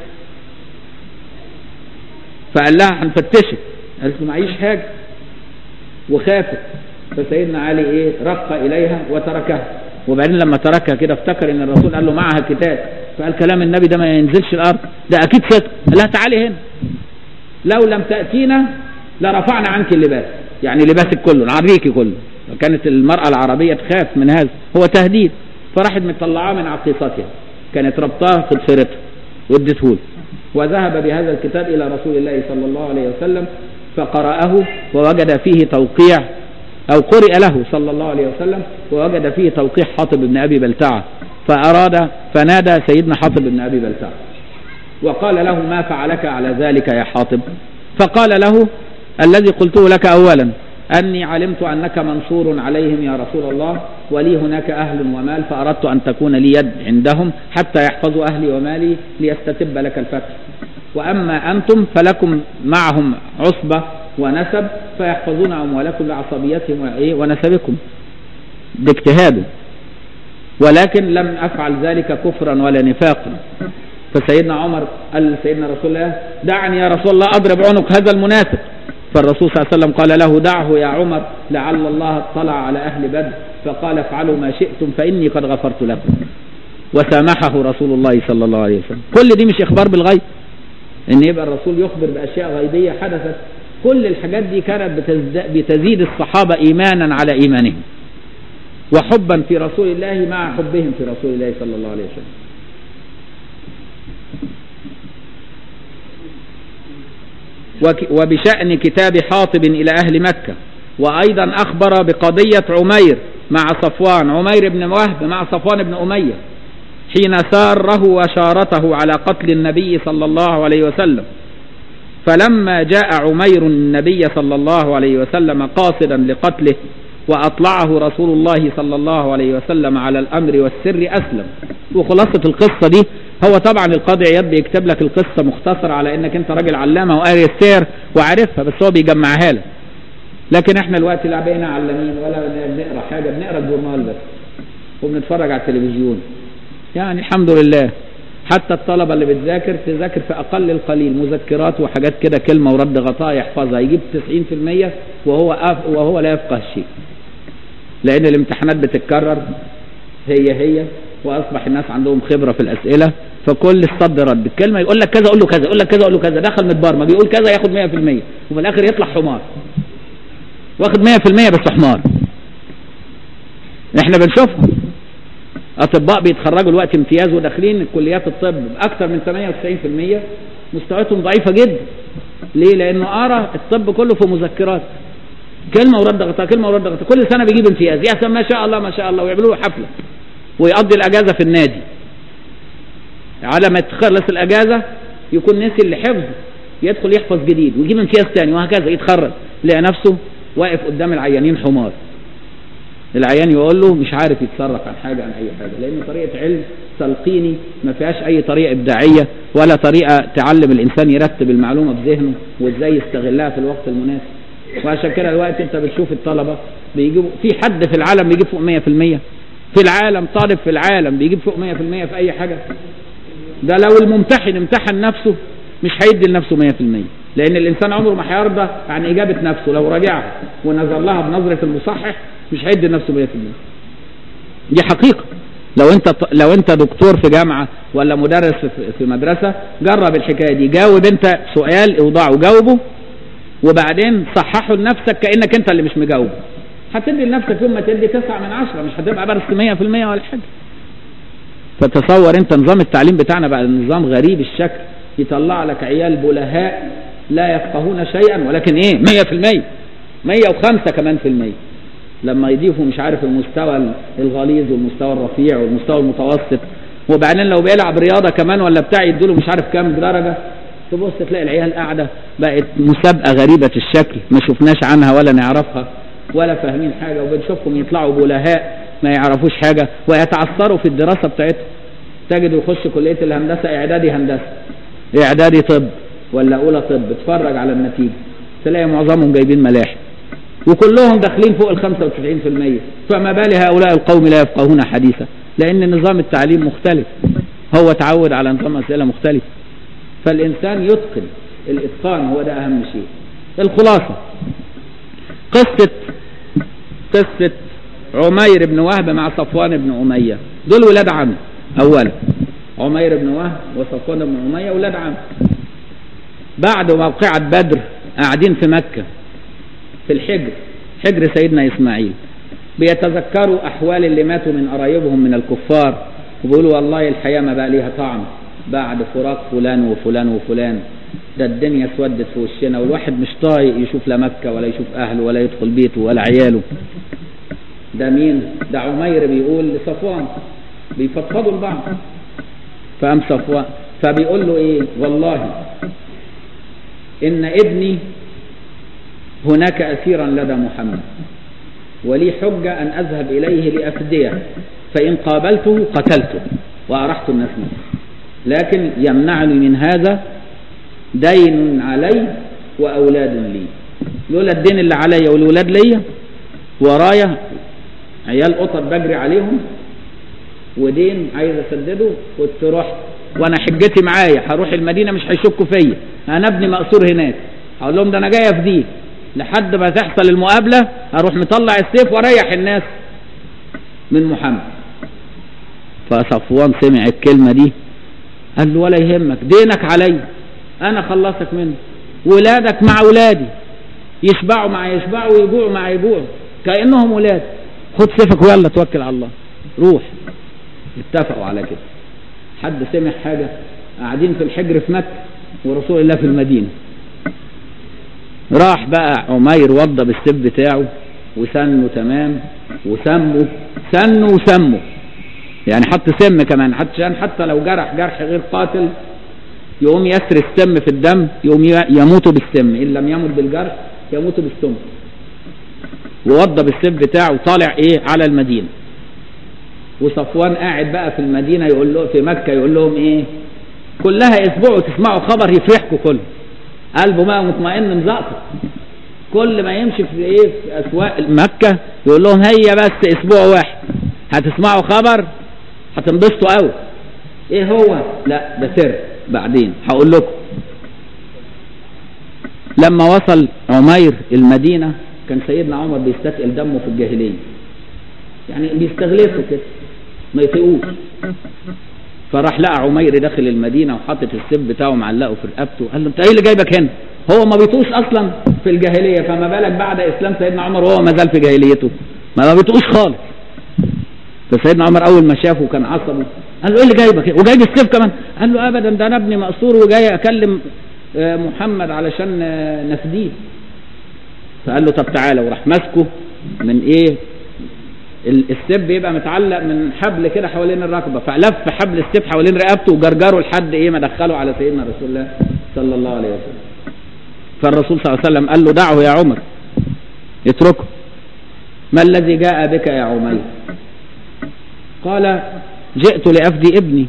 فقال لها هنفتشك قالت له معيش حاجة وخافت فسيدنا علي ايه رق اليها وتركها وبعدين لما تركها كده افتكر ان الرسول قال له معها كتاب فقال كلام النبي ده ما ينزلش الارض ده اكيد صدق قال لها تعالي هنا لو لم تاتينا لرفعنا عنك اللباس يعني لباسك كله نعريكي كله كانت المرأة العربية تخاف من هذا هو تهديد فراحت مطلعاه من عقيصتها كانت ربطاه في ضفيرتها وادته له وذهب بهذا الكتاب إلى رسول الله صلى الله عليه وسلم فقرأه ووجد فيه توقيع أو قرئ له صلى الله عليه وسلم ووجد فيه توقيع حاطب بن أبي بلتعة فأراد فنادى سيدنا حاطب بن أبي بلتعة وقال له ما فعلك على ذلك يا حاطب فقال له الذي قلته لك أولا أني علمت أنك منصور عليهم يا رسول الله ولي هناك أهل ومال فأردت أن تكون لي يد عندهم حتى يحفظوا أهلي ومالي ليستتب لك الفتح وأما أنتم فلكم معهم عصبة ونسب فيحفظون أموالكم لعصبيتهم ونسبكم باجتهاده ولكن لم أفعل ذلك كفرا ولا نفاقا فسيدنا عمر قال لسيدنا رسول الله دعني يا رسول الله أضرب عنق هذا المنافق فالرسول صلى الله عليه وسلم قال له دعه يا عمر لعل الله اطلع على أهل بدر فقال افعلوا ما شئتم فإني قد غفرت لكم وسامحه رسول الله صلى الله عليه وسلم كل دي مش إخبار بالغيب إن يبقى الرسول يخبر بأشياء غيبية حدثت كل الحاجات دي كانت بتزيد الصحابة إيمانا على إيمانهم وحبا في رسول الله مع حبهم في رسول الله صلى الله عليه وسلم وبشأن كتاب حاطب إلى أهل مكة وأيضا أخبر بقضية عمير مع صفوان عمير بن وهب مع صفوان بن أمية حين ساره وشارته على قتل النبي صلى الله عليه وسلم فلما جاء عمير النبي صلى الله عليه وسلم قاصدا لقتله وأطلعه رسول الله صلى الله عليه وسلم على الأمر والسر أسلم وخلاصة القصة دي هو طبعا القاضي عياض بيكتب لك القصة مختصرة على انك انت راجل علامة وقاري السير وعارفها بس هو بيجمعها لك لكن احنا الوقت لا بقينا علامين ولا بنقرا حاجة بنقرا الجورنال بس وبنتفرج على التلفزيون يعني الحمد لله حتى الطلبة اللي بتذاكر تذاكر في أقل القليل مذكرات وحاجات كده كلمة ورد غطاء يحفظها يجيب 90% وهو أف وهو لا يفقه شيء لأن الامتحانات بتتكرر هي هي وأصبح الناس عندهم خبرة في الأسئلة فكل الصد رد الكلمة يقول لك كذا أقول له كذا يقول لك كذا أقول له كذا دخل متبرمج بيقول كذا ياخد 100% وفي الآخر يطلع حمار واخد 100% بس حمار احنا بنشوفهم اطباء بيتخرجوا الوقت امتياز وداخلين كليات الطب اكثر من 98% مستوياتهم ضعيفه جدا ليه لانه قرا الطب كله في مذكرات كلمه ورد غطاء كلمه ورد غطاء كل سنه بيجيب امتياز يا ما شاء الله ما شاء الله ويعملوا له حفله ويقضي الاجازه في النادي على ما تخلص الاجازه يكون نسي اللي حفظ يدخل يحفظ جديد ويجيب امتياز ثاني وهكذا يتخرج لقى نفسه واقف قدام العيانين حمار العيان يقول له مش عارف يتصرف عن حاجة عن أي حاجة لأن طريقة علم تلقيني ما فيهاش أي طريقة إبداعية ولا طريقة تعلم الإنسان يرتب المعلومة في ذهنه وإزاي يستغلها في الوقت المناسب وعشان كده دلوقتي أنت بتشوف الطلبة بيجيبوا في حد في العالم بيجيب فوق 100% في العالم طالب في العالم بيجيب فوق 100% في أي حاجة ده لو الممتحن امتحن نفسه مش هيدي لنفسه 100% لأن الإنسان عمره ما هيرضى عن إجابة نفسه لو راجعها ونظر لها بنظرة المصحح مش هيدي لنفسه 100% دي حقيقة لو انت لو انت دكتور في جامعة ولا مدرس في مدرسة جرب الحكاية دي جاوب انت سؤال اوضاعه جاوبه وبعدين صححه لنفسك كأنك انت اللي مش مجاوبه هتدي لنفسك يوم ما تدي تسعة من عشرة مش هتبقى بس 100% ولا حاجة فتصور انت نظام التعليم بتاعنا بقى نظام غريب الشكل يطلع لك عيال بلهاء لا يفقهون شيئا ولكن ايه 100% 105 كمان في المية لما يضيفوا مش عارف المستوى الغليظ والمستوى الرفيع والمستوى المتوسط وبعدين لو بيلعب رياضة كمان ولا بتاع يدوله مش عارف كام درجة تبص تلاقي العيال قاعدة بقت مسابقة غريبة الشكل ما شفناش عنها ولا نعرفها ولا فاهمين حاجة وبنشوفهم يطلعوا بلهاء ما يعرفوش حاجة ويتعثروا في الدراسة بتاعتهم تجد يخش كلية الهندسة إعدادي هندسة إعدادي طب ولا أولى طب اتفرج على النتيجة تلاقي معظمهم جايبين ملاحق وكلهم داخلين فوق ال 95% فما بال هؤلاء القوم لا يفقهون حديثا لأن نظام التعليم مختلف هو تعود على نظام أسئلة مختلف فالإنسان يتقن الإتقان هو ده أهم شيء الخلاصة قصة قصة عمير بن وهب مع صفوان بن أمية دول ولاد عم أولا عمير بن وهب وصفوان بن أمية ولاد عم بعد موقعة بدر قاعدين في مكة في الحجر حجر سيدنا إسماعيل بيتذكروا أحوال اللي ماتوا من قرايبهم من الكفار وبيقولوا والله الحياة ما بقى ليها طعم بعد فراق فلان وفلان وفلان ده الدنيا اسودت في وشنا والواحد مش طايق يشوف لا مكة ولا يشوف أهله ولا يدخل بيته ولا عياله ده مين ده عمير بيقول لصفوان بيفضفضوا لبعض فقام صفوان فبيقول له ايه والله ان ابني هناك اسيرا لدى محمد ولي حجة ان اذهب اليه لافديه فان قابلته قتلته وارحت الناس منه لكن يمنعني من هذا دين علي واولاد لي لولا الدين اللي عليا والولاد ليا ورايا عيال قطط بجري عليهم ودين عايز اسدده كنت رحت وانا حجتي معايا هروح المدينه مش هيشكوا فيا انا ابني مقصور هناك هقول لهم ده انا جاي افديك لحد ما تحصل المقابله اروح مطلع السيف واريح الناس من محمد فصفوان سمع الكلمه دي قال له ولا يهمك دينك علي انا خلصك منه ولادك مع ولادي يشبعوا مع يشبعوا ويجوعوا مع يجوعوا كانهم ولاد خد سيفك ويلا توكل على الله روح اتفقوا على كده حد سمع حاجة قاعدين في الحجر في مكة ورسول الله في المدينة راح بقى عمير وضى بالسيف بتاعه وسنه تمام وسمه سنه وسمه يعني حط سم كمان عشان حتى لو جرح جرح غير قاتل يقوم يسري السم في الدم يقوم يموت بالسم ان لم يمت بالجرح يموت بالسم ووضى بالسيف بتاعه وطالع ايه على المدينه وصفوان قاعد بقى في المدينه يقول له في مكه يقول لهم ايه كلها اسبوع تسمعوا خبر يفرحكم كله قلبه بقى مطمئن مزقطط كل ما يمشي في ايه في اسواق مكه يقول لهم هي بس اسبوع واحد هتسمعوا خبر هتنبسطوا قوي ايه هو لا ده سر بعدين هقول لكم لما وصل عمير المدينه كان سيدنا عمر بيستثقل دمه في الجاهليه يعني بيستغلسوا كده ما يطيقوش فراح لقى عمير داخل المدينه وحاطط السيف بتاعه معلقه في رقبته قال له انت ايه اللي جايبك هنا؟ هو ما بيطوش اصلا في الجاهليه فما بالك بعد اسلام سيدنا عمر وهو ما زال في جاهليته ما ما بيطوش خالص فسيدنا عمر اول ما شافه كان عصبه قال له ايه اللي جايبك هنا؟ وجايب السيف كمان قال له ابدا ده انا ابني مقصور وجاي اكلم محمد علشان نفديه فقال له طب تعالى وراح ماسكه من ايه السيف بيبقى متعلق من حبل كده حوالين الركبه فلف حبل السيف حوالين رقبته وجرجره لحد ايه ما دخله على سيدنا رسول الله صلى الله عليه وسلم فالرسول صلى الله عليه وسلم قال له دعه يا عمر اتركه ما الذي جاء بك يا عمير قال جئت لأفدي ابني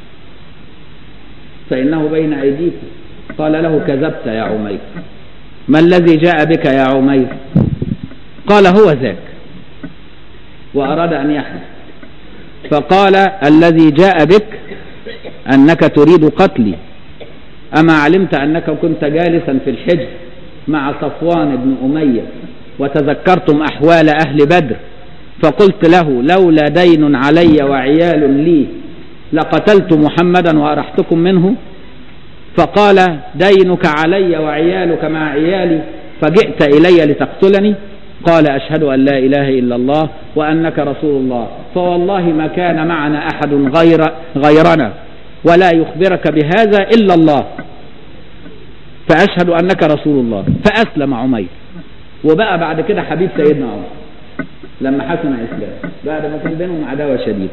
فإنه بين أيديكم قال له كذبت يا عمير ما الذي جاء بك يا عمير قال هو ذاك وأراد أن يحلف فقال الذي جاء بك أنك تريد قتلي أما علمت أنك كنت جالسا في الحجر مع صفوان بن أمية وتذكرتم أحوال أهل بدر فقلت له لولا دين علي وعيال لي لقتلت محمدا وأرحتكم منه فقال دينك علي وعيالك مع عيالي فجئت إلي لتقتلني قال أشهد أن لا إله إلا الله وأنك رسول الله فوالله ما كان معنا أحد غير غيرنا ولا يخبرك بهذا إلا الله فأشهد أنك رسول الله فأسلم عمير وبقى بعد كده حبيب سيدنا عمر لما حسن إسلام بعد ما كان بينهم عداوة شديدة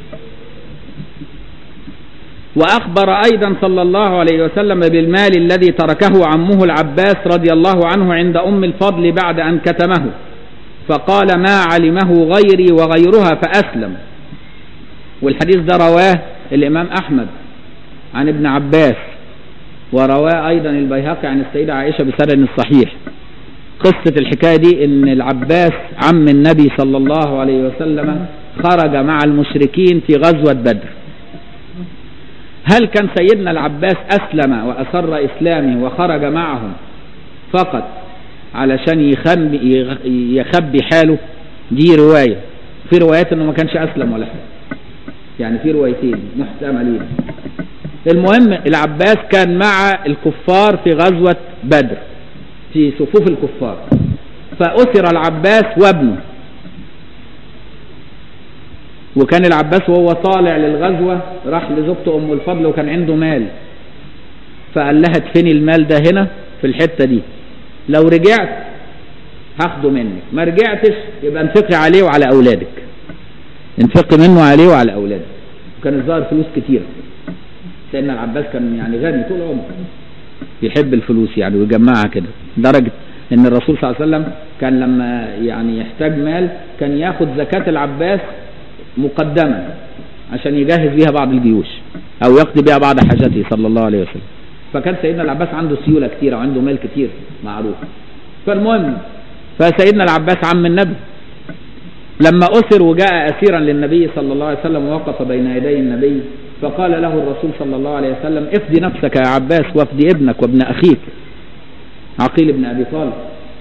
وأخبر أيضا صلى الله عليه وسلم بالمال الذي تركه عمه العباس رضي الله عنه عند أم الفضل بعد أن كتمه فقال ما علمه غيري وغيرها فأسلم والحديث ده رواه الإمام أحمد عن ابن عباس ورواه أيضا البيهقي عن السيدة عائشة بسند صحيح قصة الحكاية دي ان العباس عم النبي صلى الله عليه وسلم خرج مع المشركين في غزوة بدر هل كان سيدنا العباس أسلم وأسر إسلامه وخرج معهم فقط علشان يخبي, يخبي حاله دي رواية في روايات انه ما كانش أسلم ولا حاجة يعني في روايتين محتملين المهم العباس كان مع الكفار في غزوة بدر في صفوف الكفار فأسر العباس وابنه وكان العباس وهو طالع للغزوة راح لزوجته أم الفضل وكان عنده مال فقال لها ادفني المال ده هنا في الحتة دي لو رجعت هاخده منك ما رجعتش يبقى انفقي عليه وعلى أولادك انفقي منه عليه وعلى أولادك وكان الظاهر فلوس كتيرة سيدنا العباس كان يعني غني طول عمره يحب الفلوس يعني ويجمعها كده لدرجة ان الرسول صلى الله عليه وسلم كان لما يعني يحتاج مال كان ياخد زكاة العباس مقدما عشان يجهز بيها بعض الجيوش او يقضي بيها بعض حاجاته صلى الله عليه وسلم فكان سيدنا العباس عنده سيولة كتير وعنده مال كتير معروف فالمهم فسيدنا العباس عم النبي لما أسر وجاء أسيرا للنبي صلى الله عليه وسلم ووقف بين يدي النبي فقال له الرسول صلى الله عليه وسلم افدي نفسك يا عباس وافدي ابنك وابن أخيك عقيل بن أبي طالب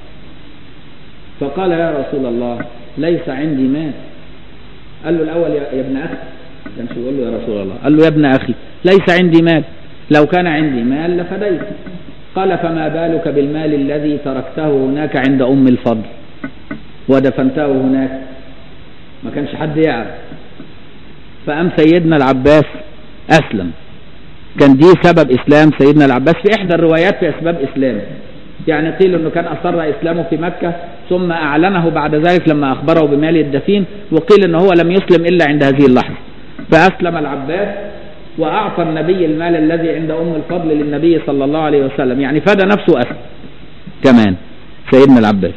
فقال يا رسول الله ليس عندي مال قال له الأول يا ابن أخي كان يقول له يا رسول الله قال له يا ابن أخي ليس عندي مال لو كان عندي مال لفديت قال فما بالك بالمال الذي تركته هناك عند أم الفضل ودفنته هناك ما كانش حد يعرف فأم سيدنا العباس أسلم كان دي سبب إسلام سيدنا العباس في إحدى الروايات في أسباب إسلامه يعني قيل أنه كان أصر إسلامه في مكة ثم أعلنه بعد ذلك لما أخبره بمال الدفين وقيل أنه هو لم يسلم إلا عند هذه اللحظة فأسلم العباس وأعطى النبي المال الذي عند أم الفضل للنبي صلى الله عليه وسلم يعني فدى نفسه أسلم كمان سيدنا العباس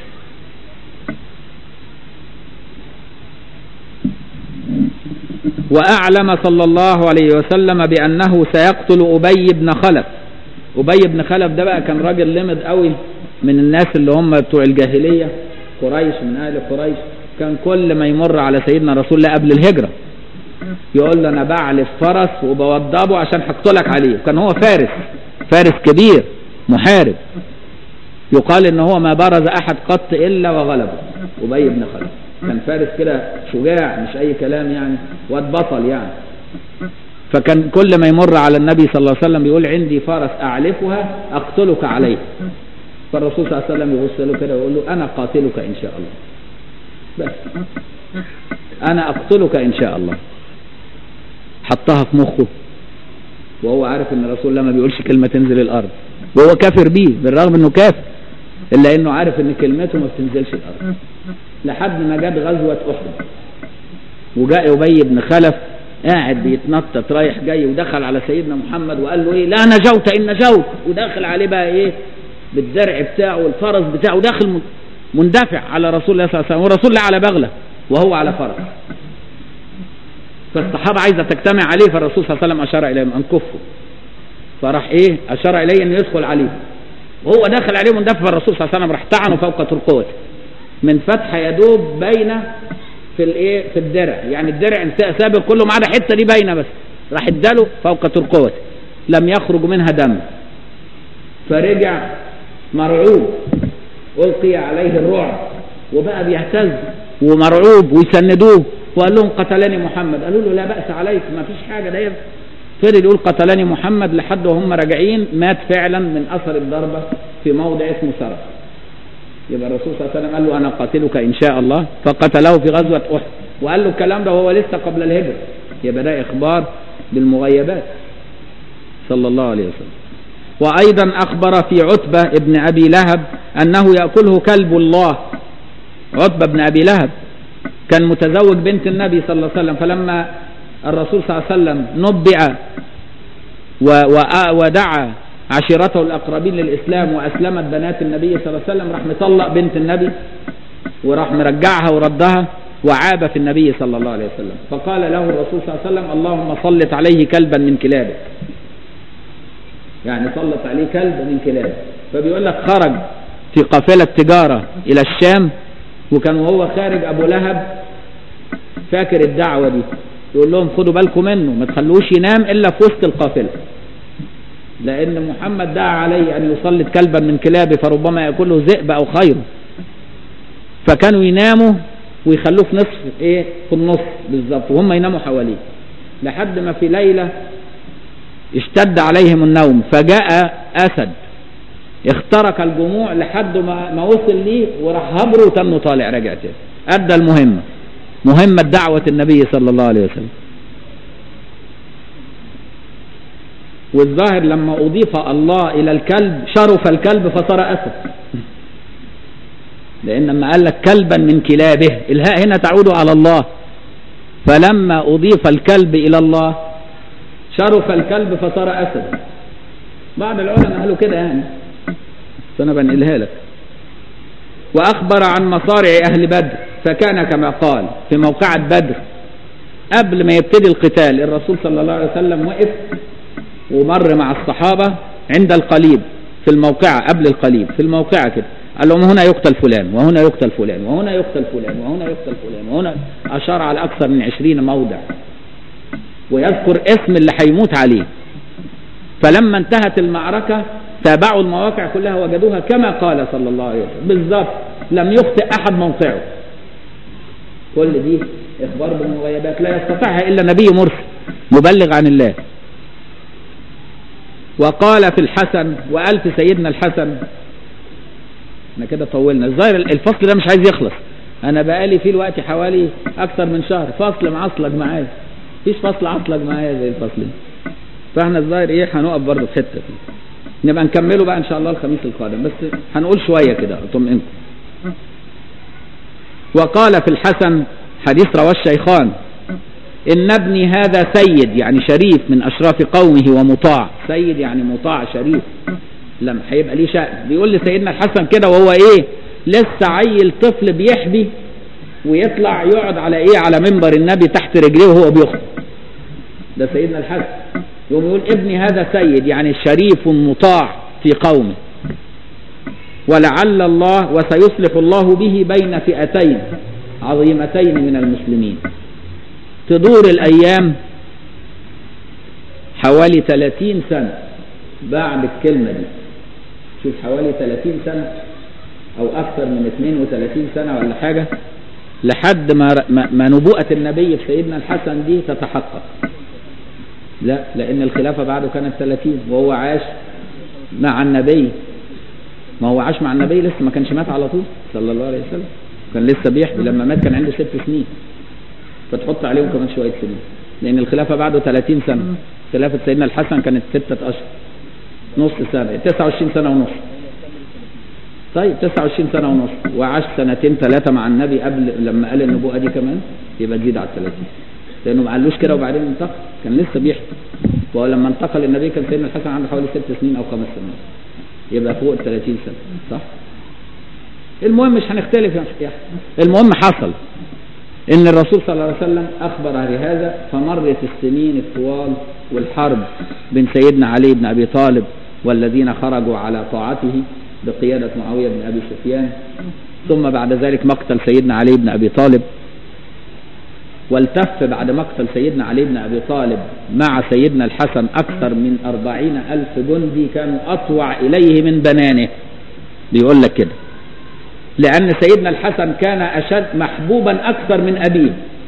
وأعلم صلى الله عليه وسلم بأنه سيقتل أبي بن خلف أبي بن خلف ده بقى كان راجل لمد قوي من الناس اللي هم بتوع الجاهلية قريش من أهل قريش كان كل ما يمر على سيدنا رسول الله قبل الهجرة يقول له أنا بعلف فرس وبوضبه عشان هقتلك عليه كان هو فارس فارس كبير محارب يقال ان هو ما برز احد قط الا وغلبه ابي بن خلف كان فارس كده شجاع مش اي كلام يعني واد بطل يعني فكان كل ما يمر على النبي صلى الله عليه وسلم بيقول عندي فرس اعلفها اقتلك عليه فالرسول صلى الله عليه وسلم يبص له كده ويقول له انا قاتلك ان شاء الله بس انا اقتلك ان شاء الله حطها في مخه وهو عارف ان الرسول الله ما بيقولش كلمه تنزل الارض وهو كافر بيه بالرغم انه كافر الا انه عارف ان كلمته ما بتنزلش الارض لحد ما جت غزوه احد وجاء ابي بن خلف قاعد بيتنطط رايح جاي ودخل على سيدنا محمد وقال له ايه لا نجوت ان نجوت وداخل عليه بقى ايه بالدرع بتاعه والفرس بتاعه داخل مندفع على رسول الله صلى الله عليه وسلم ورسول الله على بغلة وهو على فرس فالصحابة عايزة تجتمع عليه فالرسول صلى الله عليه وسلم أشار إليهم أن كفوا فراح إيه أشار إليه أن يدخل عليه وهو داخل عليه مندفع فالرسول صلى الله عليه وسلم راح طعنه فوق ترقوته من فتحة يدوب بين في الايه في الدرع يعني الدرع سابق كله ما عدا الحته دي باينه بس راح اداله فوق ترقوته لم يخرج منها دم فرجع مرعوب ألقي عليه الرعب وبقى بيهتز ومرعوب ويسندوه وقال لهم قتلني محمد قالوا له لا بأس عليك ما فيش حاجة ده فضل يقول قتلني محمد لحد وهم راجعين مات فعلا من أثر الضربة في موضع اسمه سرف يبقى الرسول صلى الله عليه وسلم قال له أنا قاتلك إن شاء الله فقتله في غزوة أحد وقال له الكلام ده وهو لسه قبل الهجرة يبقى ده إخبار بالمغيبات صلى الله عليه وسلم وأيضا أخبر في عتبة ابن أبي لهب أنه يأكله كلب الله عتبة بن أبي لهب كان متزوج بنت النبي صلى الله عليه وسلم فلما الرسول صلى الله عليه وسلم نبئ ودعا عشيرته الأقربين للإسلام وأسلمت بنات النبي صلى الله عليه وسلم راح مطلق بنت النبي وراح مرجعها وردها وعاب في النبي صلى الله عليه وسلم فقال له الرسول صلى الله عليه وسلم اللهم سلط عليه كلبا من كلابك يعني سلط عليه كلب من كلابه فبيقول لك خرج في قافلة تجارة إلى الشام وكان وهو خارج أبو لهب فاكر الدعوة دي يقول لهم خدوا بالكم منه ما تخلوش ينام إلا في وسط القافلة لأن محمد دعا عليه أن يسلط كلبا من كلابه فربما يأكله ذئب أو خير فكانوا يناموا ويخلوه في نصف إيه في النص بالظبط وهم يناموا حواليه لحد ما في ليلة اشتد عليهم النوم فجاء أسد اخترق الجموع لحد ما, ما وصل ليه وراح هبره وتنه طالع رجع تاني أدى المهمة مهمة دعوة النبي صلى الله عليه وسلم والظاهر لما أضيف الله إلى الكلب شرف الكلب فصار أسد لأن لما قال لك كلبا من كلابه الهاء هنا تعود على الله فلما أضيف الكلب إلى الله شرف الكلب فصار أسد بعض العلماء قالوا كده يعني فأنا بنقلها لك وأخبر عن مصارع أهل بدر فكان كما قال في موقعة بدر قبل ما يبتدي القتال الرسول صلى الله عليه وسلم وقف ومر مع الصحابة عند القليب في الموقعة قبل القليب في الموقعة كده قال لهم هنا يقتل فلان وهنا يقتل فلان وهنا يقتل فلان وهنا يقتل فلان وهنا أشار على أكثر من عشرين موضع ويذكر اسم اللي هيموت عليه فلما انتهت المعركة تابعوا المواقع كلها وجدوها كما قال صلى الله عليه وسلم بالظبط لم يخطئ أحد موقعه كل دي إخبار بالمغيبات لا يستطيعها إلا نبي مرسل مبلغ عن الله وقال في الحسن وقال في سيدنا الحسن احنا كده طولنا الظاهر الفصل ده مش عايز يخلص انا بقالي فيه الوقت حوالي اكتر من شهر فصل معصلج معايا مفيش فصل عصلج معايا زي الفصل ده فاحنا الظاهر ايه هنقف برضه في حته فيه نبقى نكمله بقى ان شاء الله الخميس القادم بس هنقول شويه كده اطمئنكم وقال في الحسن حديث رواه الشيخان إن ابني هذا سيد يعني شريف من أشراف قومه ومطاع سيد يعني مطاع شريف لما هيبقى ليه شأن بيقول لي سيدنا الحسن كده وهو إيه لسه عيل طفل بيحبي ويطلع يقعد على إيه على منبر النبي تحت رجليه وهو بيخطب ده سيدنا الحسن يقوم يقول ابني هذا سيد يعني شريف مطاع في قومه ولعل الله وسيصلح الله به بين فئتين عظيمتين من المسلمين تدور الأيام حوالي 30 سنة بعد الكلمة دي شوف حوالي 30 سنة أو أكثر من 32 سنة ولا حاجة لحد ما ما نبوءة النبي في سيدنا الحسن دي تتحقق لا لأن الخلافة بعده كانت 30 وهو عاش مع النبي ما هو عاش مع النبي لسه ما كانش مات على طول صلى الله عليه وسلم كان لسه بيحبي لما مات كان عنده ست سنين فتحط عليهم كمان شوية سنين لأن الخلافة بعده 30 سنة خلافة سيدنا الحسن كانت ستة أشهر نص سنة 29 سنة ونص طيب 29 سنة ونص وعاش سنتين ثلاثة مع النبي قبل لما قال النبوءة دي كمان يبقى تزيد على 30 لأنه ما قالوش كده وبعدين انتقل كان لسه بيحكي ولما انتقل النبي كان سيدنا الحسن عنده حوالي ست سنين أو خمس سنوات يبقى فوق ال 30 سنة صح؟ المهم مش هنختلف يا شيخ المهم حصل ان الرسول صلى الله عليه وسلم اخبر بهذا فمرت السنين الطوال والحرب بين سيدنا علي بن ابي طالب والذين خرجوا على طاعته بقيادة معاوية بن ابي سفيان ثم بعد ذلك مقتل سيدنا علي بن ابي طالب والتف بعد مقتل سيدنا علي بن أبي طالب مع سيدنا الحسن أكثر من أربعين ألف جندي كانوا أطوع إليه من بنانه بيقول لك كده لأن سيدنا الحسن كان أشد محبوبا أكثر من أبيه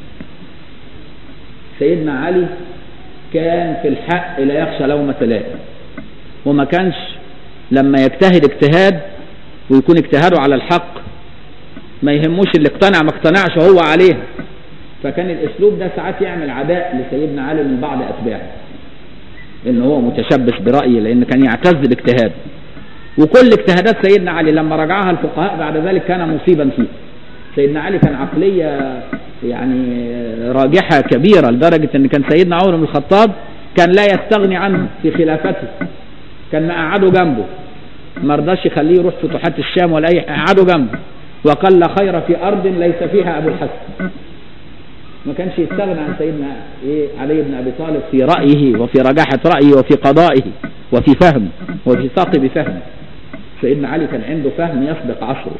سيدنا علي كان في الحق لا يخشى لومة لائم وما كانش لما يجتهد اجتهاد ويكون اجتهاده على الحق ما يهموش اللي اقتنع ما اقتنعش هو عليه فكان الاسلوب ده ساعات يعمل عداء لسيدنا علي من بعض اتباعه ان هو متشبث برايه لان كان يعتز باجتهاده وكل اجتهادات سيدنا علي لما رجعها الفقهاء بعد ذلك كان مصيبا فيه سيدنا علي كان عقليه يعني راجحه كبيره لدرجه ان كان سيدنا عمر بن الخطاب كان لا يستغني عنه في خلافته كان مقعده جنبه ما رضاش يخليه يروح فتوحات الشام ولا اي قعده جنبه وقال لا خير في ارض ليس فيها ابو الحسن ما كانش يستغنى عن سيدنا إيه علي بن ابي طالب في رايه وفي رجاحه رايه وفي قضائه وفي فهمه وفي ثقب فهمه سيدنا علي كان عنده فهم يسبق عصره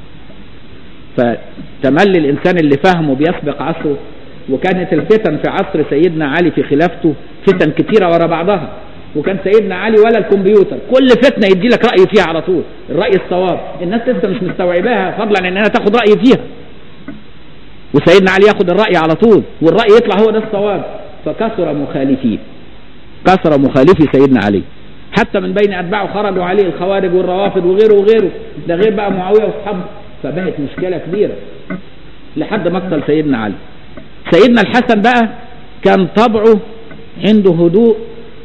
فتملي الانسان اللي فهمه بيسبق عصره وكانت الفتن في عصر سيدنا علي في خلافته فتن كتيره ورا بعضها وكان سيدنا علي ولا الكمبيوتر كل فتنه يدي لك راي فيها على طول الراي الصواب الناس لسه مش مستوعباها فضلا ان انها تاخد راي فيها وسيدنا علي ياخد الراي على طول والراي يطلع هو ده الصواب فكثر مخالفيه كثر مخالفي سيدنا علي حتى من بين اتباعه خرجوا عليه الخوارج والروافض وغيره وغيره ده غير بقى معاويه واصحابه فبقت مشكله كبيره لحد مقتل سيدنا علي سيدنا الحسن بقى كان طبعه عنده هدوء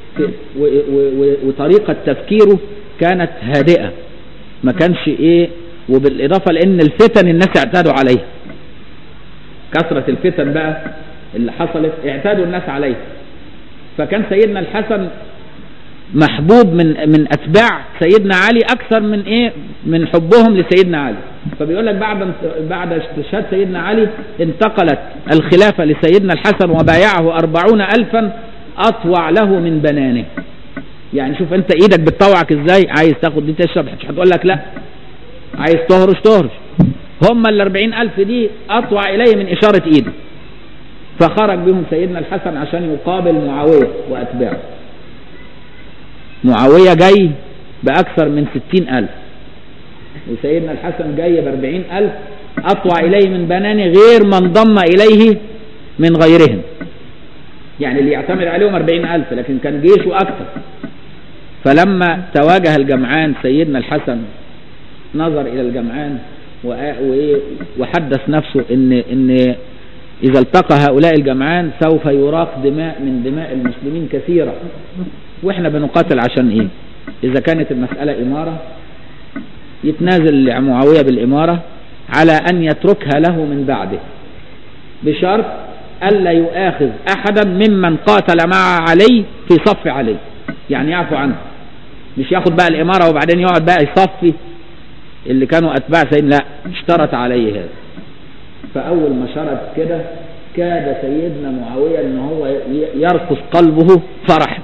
وطريقة تفكيره كانت هادئة ما كانش ايه وبالإضافة لأن الفتن الناس اعتادوا عليها كثرة الفتن بقى اللي حصلت اعتادوا الناس عليها فكان سيدنا الحسن محبوب من من اتباع سيدنا علي اكثر من ايه من حبهم لسيدنا علي فبيقول لك بعد بعد استشهاد سيدنا علي انتقلت الخلافه لسيدنا الحسن وبايعه أربعون ألفا اطوع له من بنانه يعني شوف انت ايدك بتطوعك ازاي عايز تاخد دي تشرب مش هتقول لك لا عايز تهرش تهرش هم ال ألف دي اطوع اليه من اشاره ايده فخرج بهم سيدنا الحسن عشان يقابل معاويه واتباعه معاويه جاي باكثر من ستين الف وسيدنا الحسن جاي باربعين الف اطوع اليه من بنانه غير من انضم اليه من غيرهم يعني اللي يعتمد عليهم أربعين ألف لكن كان جيشه أكثر فلما تواجه الجمعان سيدنا الحسن نظر إلى الجمعان وحدث نفسه إن إن إذا التقى هؤلاء الجمعان سوف يراق دماء من دماء المسلمين كثيرة وإحنا بنقاتل عشان إيه؟ إذا كانت المسألة إمارة يتنازل معاوية بالإمارة على أن يتركها له من بعده بشرط ألا يؤاخذ أحدا ممن قاتل مع علي في صف علي يعني يعفو عنه مش ياخد بقى الإمارة وبعدين يقعد بقى يصفي اللي كانوا أتباع سيدنا لا اشترط عليه هذا فأول ما شرط كده كاد سيدنا معاوية ان هو يرقص قلبه فرحا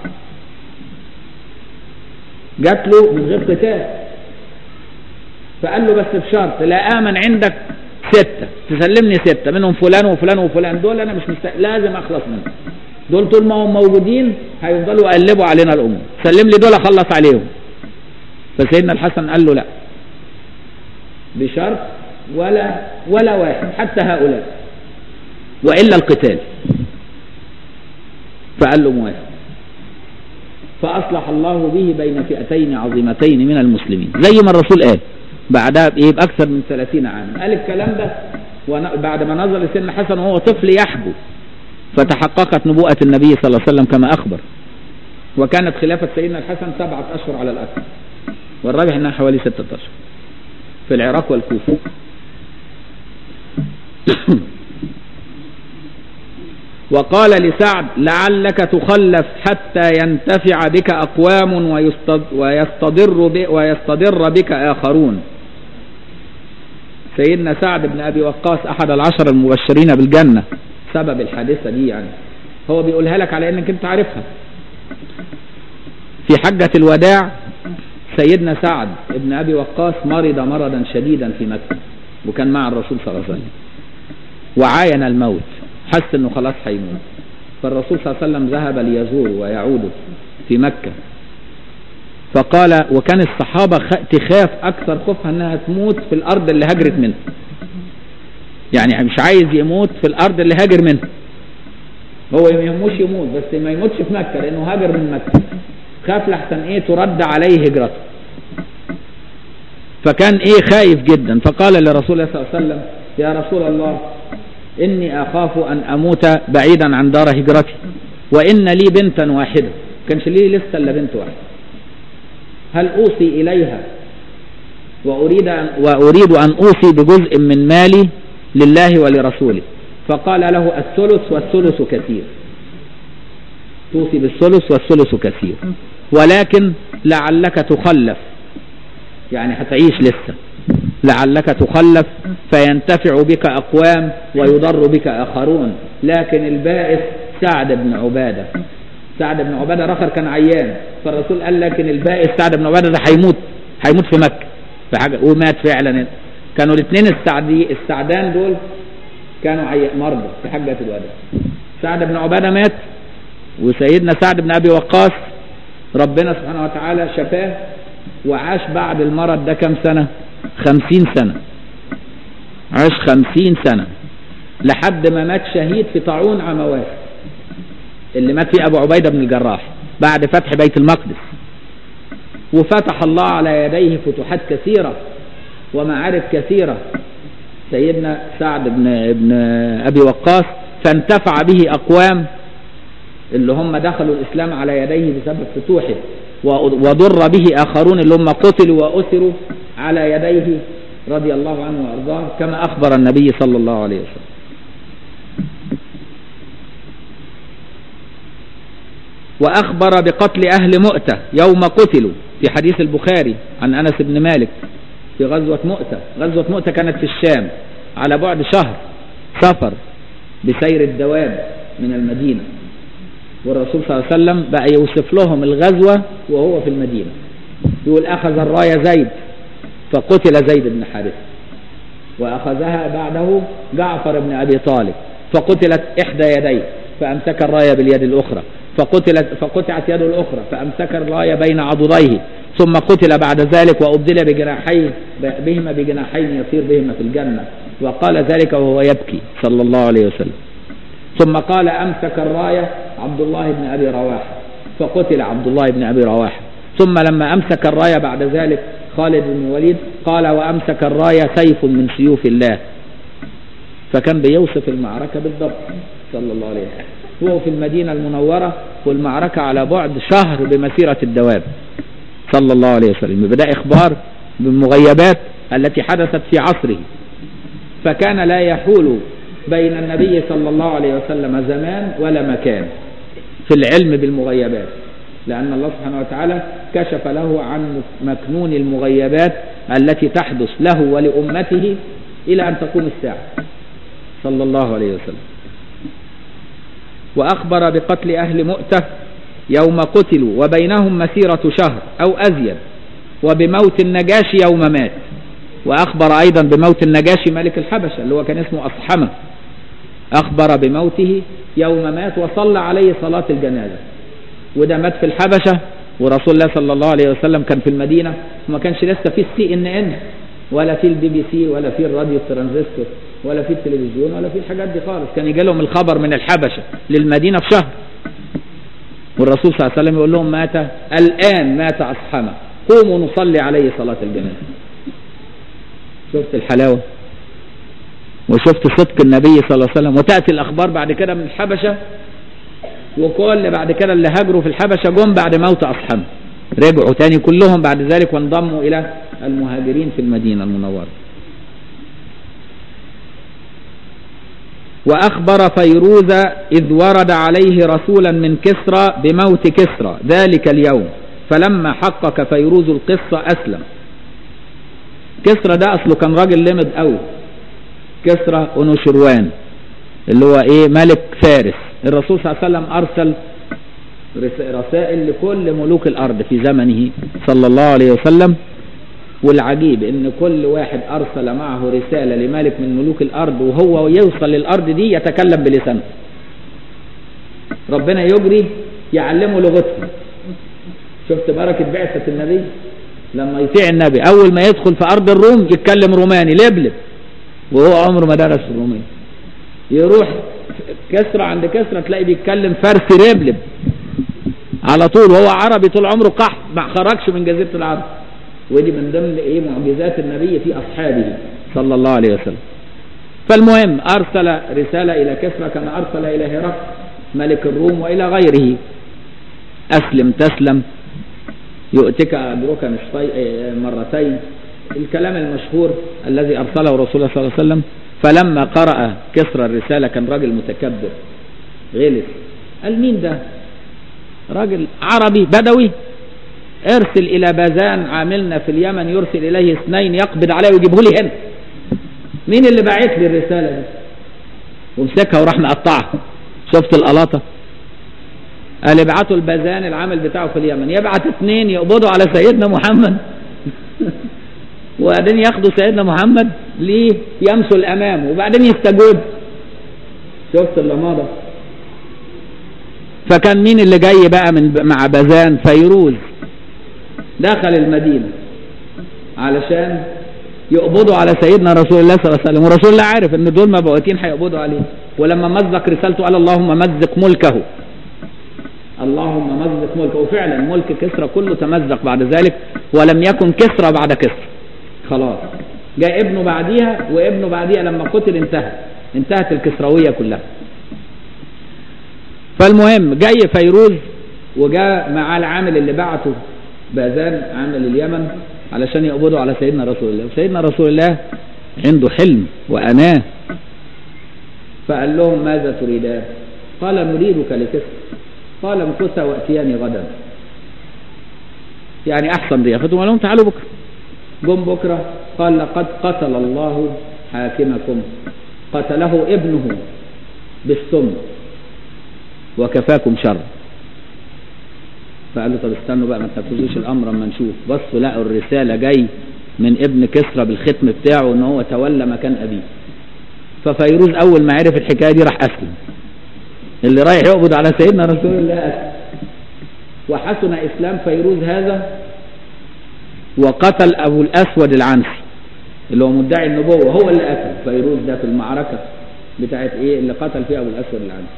جات له من غير قتال فقال له بس بشرط لا آمن عندك ستة تسلمني ستة منهم فلان وفلان وفلان دول أنا مش مست... لازم أخلص منهم دول طول ما هم موجودين هيفضلوا يقلبوا علينا الأمور سلم لي دول أخلص عليهم فسيدنا الحسن قال له لا بشرط ولا ولا واحد حتى هؤلاء وإلا القتال فقال له موافق فأصلح الله به بين فئتين عظيمتين من المسلمين زي ما الرسول قال بعدها بايه باكثر من 30 عاما قال الكلام ده بعد ما نزل سن حسن وهو طفل يحبو فتحققت نبوءة النبي صلى الله عليه وسلم كما أخبر وكانت خلافة سيدنا الحسن سبعة أشهر على الأكثر والراجح أنها حوالي ستة أشهر في العراق والكوفة وقال لسعد لعلك تخلف حتى ينتفع بك أقوام ويستضر, ويستضر بك آخرون سيدنا سعد بن أبي وقاص أحد العشر المبشرين بالجنة سبب الحادثة دي يعني هو بيقولها لك على انك انت عارفها في حجة الوداع سيدنا سعد بن ابي وقاص مرض مرضا شديدا في مكة وكان مع الرسول صلى الله عليه وسلم وعاين الموت حس انه خلاص هيموت فالرسول صلى الله عليه وسلم ذهب ليزوره ويعوده في مكة فقال وكان الصحابة تخاف اكثر خوفها انها تموت في الارض اللي هجرت منها يعني مش عايز يموت في الارض اللي هاجر منها هو ما يهموش يموت بس ما يموتش في مكة لأنه هاجر من مكة خاف لحسن إيه ترد عليه هجرته فكان إيه خايف جدا فقال لرسول الله صلى الله عليه وسلم يا رسول الله إني أخاف أن أموت بعيدا عن دار هجرتي وإن لي بنتا واحدة كانش لي لسه إلا بنت واحدة هل أوصي إليها وأريد أن, وأريد أن أوصي بجزء من مالي لله ولرسوله فقال له الثلث والثلث كثير توصي بالثلث والثلث كثير ولكن لعلك تخلف يعني هتعيش لسه لعلك تخلف فينتفع بك أقوام ويضر بك آخرون لكن البائس سعد بن عبادة سعد بن عبادة رخر كان عيان فالرسول قال لكن البائس سعد بن عبادة ده هيموت هيموت في مكة في حاجة ومات فعلا كانوا الاثنين السعدي السعدان دول كانوا مرضى في حجة الوداع سعد بن عبادة مات وسيدنا سعد بن أبي وقاص ربنا سبحانه وتعالى شفاه وعاش بعد المرض ده كم سنة خمسين سنة عاش خمسين سنة لحد ما مات شهيد في طاعون عمواس اللي مات فيه أبو عبيدة بن الجراح بعد فتح بيت المقدس وفتح الله على يديه فتوحات كثيرة ومعارك كثيرة سيدنا سعد بن, بن أبي وقاص فانتفع به أقوام اللي هم دخلوا الإسلام على يديه بسبب فتوحه وضر به آخرون اللي هم قتلوا وأسروا على يديه رضي الله عنه وأرضاه كما أخبر النبي صلى الله عليه وسلم وأخبر بقتل أهل مؤتة يوم قتلوا في حديث البخاري عن أنس بن مالك في غزوة مؤتة غزوة مؤتة كانت في الشام على بعد شهر سفر بسير الدواب من المدينة والرسول صلى الله عليه وسلم بقى يوصف لهم الغزوة وهو في المدينة يقول أخذ الراية زيد فقتل زيد بن حارثة وأخذها بعده جعفر بن أبي طالب فقتلت إحدى يديه فأمسك الراية باليد الأخرى فقتلت فقطعت يده الأخرى فأمسك الراية بين عضديه ثم قتل بعد ذلك وأبدل بجناحيه بهما بجناحين يطير بهما في الجنة وقال ذلك وهو يبكي صلى الله عليه وسلم ثم قال أمسك الراية عبد الله بن أبي رواحة فقتل عبد الله بن أبي رواحة ثم لما أمسك الراية بعد ذلك خالد بن الوليد قال وأمسك الراية سيف من سيوف الله فكان بيوصف المعركة بالضبط صلى الله عليه وسلم هو في المدينة المنورة والمعركة على بعد شهر بمسيرة الدواب صلى الله عليه وسلم بدأ إخبار بالمغيبات التي حدثت في عصره فكان لا يحول بين النبي صلى الله عليه وسلم زمان ولا مكان في العلم بالمغيبات لأن الله سبحانه وتعالى كشف له عن مكنون المغيبات التي تحدث له ولأمته إلى أن تقوم الساعة صلى الله عليه وسلم وأخبر بقتل أهل مؤتة يوم قتلوا وبينهم مسيرة شهر أو أزيد وبموت النجاشي يوم مات وأخبر أيضا بموت النجاشي ملك الحبشة اللي هو كان اسمه أصحمة أخبر بموته يوم مات وصلى عليه صلاة الجنازة وده مات في الحبشة ورسول الله صلى الله عليه وسلم كان في المدينة وما كانش لسه في السي ان ان ولا في البي بي سي ولا في الراديو الترانزستور ولا في التلفزيون ولا في الحاجات دي خالص كان يجي لهم الخبر من الحبشة للمدينة في شهر والرسول صلى الله عليه وسلم يقول لهم مات الآن مات أصحمه قوموا نصلي عليه صلاة الجنازة شفت الحلاوة وشفت صدق النبي صلى الله عليه وسلم وتأتي الأخبار بعد كده من الحبشة وكل بعد كده اللي هاجروا في الحبشة جم بعد موت أصحمه رجعوا تاني كلهم بعد ذلك وانضموا إلى المهاجرين في المدينة المنورة وأخبر فيروز إذ ورد عليه رسولا من كسرى بموت كسرى ذلك اليوم فلما حقق فيروز القصة أسلم كسرى ده اصله كان راجل لمد قوي كسرى ونوشروان اللي هو ايه ملك فارس الرسول صلى الله عليه وسلم ارسل رسائل لكل ملوك الارض في زمنه صلى الله عليه وسلم والعجيب ان كل واحد ارسل معه رسالة لملك من ملوك الارض وهو يوصل للارض دي يتكلم بلسانه ربنا يجري يعلمه لغتهم شفت بركة بعثة النبي لما يطيع النبي اول ما يدخل في ارض الروم يتكلم روماني لبلب وهو عمره ما درس الروماني يروح كسرى عند كسرى تلاقي بيتكلم فارسي ربلب على طول وهو عربي طول عمره قحط ما خرجش من جزيرة العرب ودي من ضمن ايه معجزات النبي في اصحابه صلى الله عليه وسلم فالمهم ارسل رسالة الى كسرى كما ارسل الى هرقل ملك الروم والى غيره اسلم تسلم يؤتك اجرك مرتين الكلام المشهور الذي ارسله رسول الله صلى الله عليه وسلم فلما قرأ كسرى الرسالة كان راجل متكبر غلس قال مين ده راجل عربي بدوي ارسل الى بازان عاملنا في اليمن يرسل اليه اثنين يقبض عليه ويجيبه لي هنا مين اللي باعت لي الرسالة دي ومسكها وراح مقطعها شفت القلاطة قال ابعتوا البازان العامل بتاعه في اليمن يبعت اثنين يقبضوا على سيدنا محمد وبعدين ياخدوا سيدنا محمد ليه يمسوا الامام وبعدين يستجوب شفت اللماضة فكان مين اللي جاي بقى من مع بازان فيروز دخل المدينة علشان يقبضوا على سيدنا رسول الله صلى الله عليه وسلم ورسول الله عارف ان دول مبعوثين هيقبضوا عليه ولما مزق رسالته قال اللهم مزق ملكه اللهم مزق ملكه وفعلا ملك كسرى كله تمزق بعد ذلك ولم يكن كسرى بعد كسرى خلاص جاء ابنه بعديها وابنه بعديها لما قتل انتهى انتهت الكسروية كلها فالمهم جاي فيروز وجاء معاه العامل اللي بعته بازان عامل اليمن علشان يقبضوا على سيدنا رسول الله وسيدنا رسول الله عنده حلم وأناه فقال لهم ماذا تريدان قال نريدك لكسر قال امكثا واتياني غدا يعني احسن ضيافتهم قال لهم تعالوا بكره جم بكره قال لقد قتل الله حاكمكم قتله ابنه بالسم وكفاكم شر فقالوا طب استنوا بقى ما تنفذوش الامر اما نشوف بصوا لقوا الرساله جاي من ابن كسرى بالختم بتاعه ان هو تولى مكان ابيه ففيروز اول ما عرف الحكايه دي راح اسلم اللي رايح يقبض على سيدنا رسول الله اسلم وحسن اسلام فيروز هذا وقتل ابو الاسود العنسي اللي هو مدعي النبوه هو اللي قتل فيروز ده في المعركه بتاعت ايه اللي قتل فيها ابو الاسود العنسي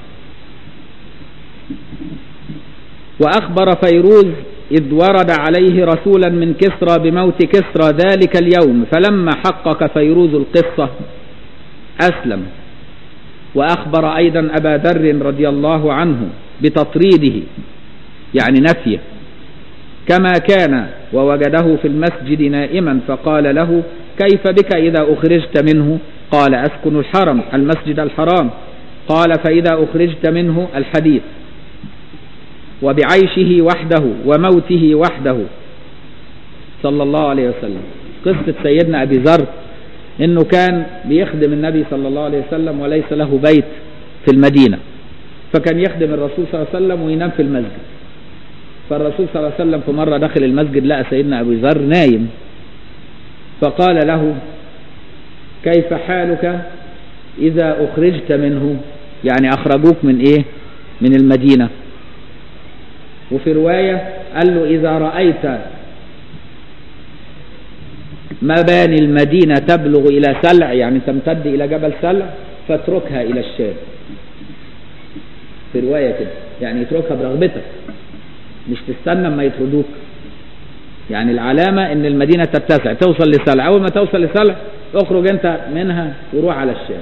وأخبر فيروز إذ ورد عليه رسولا من كسرى بموت كسرى ذلك اليوم فلما حقق فيروز القصة أسلم وأخبر أيضا أبا ذر رضي الله عنه بتطريده يعني نفيه كما كان ووجده في المسجد نائما فقال له كيف بك إذا أخرجت منه قال أسكن الحرم المسجد الحرام قال فإذا أخرجت منه الحديث وبعيشه وحده وموته وحده صلى الله عليه وسلم قصة سيدنا أبي ذر انه كان بيخدم النبي صلى الله عليه وسلم وليس له بيت في المدينة فكان يخدم الرسول صلى الله عليه وسلم وينام في المسجد فالرسول صلى الله عليه وسلم في مرة دخل المسجد لقى سيدنا أبي ذر نايم فقال له كيف حالك إذا أخرجت منه يعني أخرجوك من إيه من المدينة وفي رواية قال له إذا رأيت مباني المدينة تبلغ إلى سلع يعني تمتد إلى جبل سلع فاتركها إلى الشام في رواية كده يعني اتركها برغبتك مش تستنى ما يطردوك يعني العلامة ان المدينة تتسع توصل لسلع اول ما توصل لسلع اخرج انت منها وروح على الشام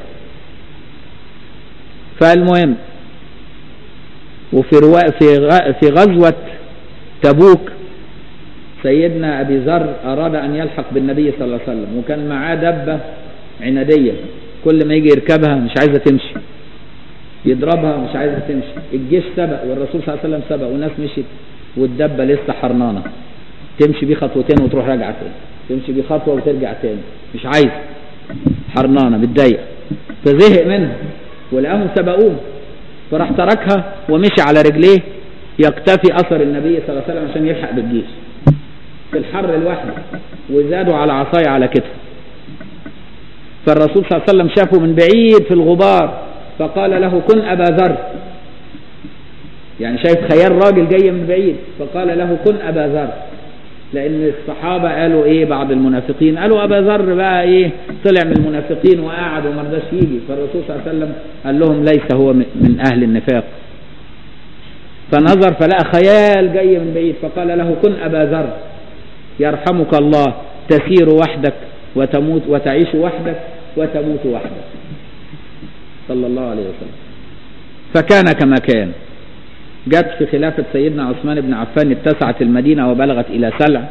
فالمهم وفي روا... في غ... في غزوة تبوك سيدنا أبي ذر أراد أن يلحق بالنبي صلى الله عليه وسلم وكان معاه دبة عنادية كل ما يجي يركبها مش عايزة تمشي يضربها مش عايزة تمشي الجيش سبق والرسول صلى الله عليه وسلم سبق وناس مشيت والدبة لسه حرنانة تمشي بيه خطوتين وتروح راجعة تاني تمشي بيه خطوة وترجع تاني مش عايز حرنانة متضايقة فزهق منها ولقاهم سبقوه فراح تركها ومشي على رجليه يقتفي أثر النبي صلى الله عليه وسلم عشان يلحق بالجيش في الحر لوحده وزادوا على عصاية على كتفه فالرسول صلى الله عليه وسلم شافه من بعيد في الغبار فقال له كن أبا ذر يعني شايف خيال راجل جاي من بعيد فقال له كن أبا ذر لأن الصحابة قالوا إيه بعض المنافقين قالوا أبا ذر بقى إيه طلع من المنافقين وقعد وما رضاش يجي فالرسول صلى الله عليه وسلم قال لهم ليس هو من أهل النفاق فنظر فلقى خيال جاي من بعيد فقال له كن أبا ذر يرحمك الله تسير وحدك وتموت وتعيش وحدك وتموت وحدك صلى الله عليه وسلم فكان كما كان جت في خلافة سيدنا عثمان بن عفان اتسعت المدينة وبلغت إلى سلع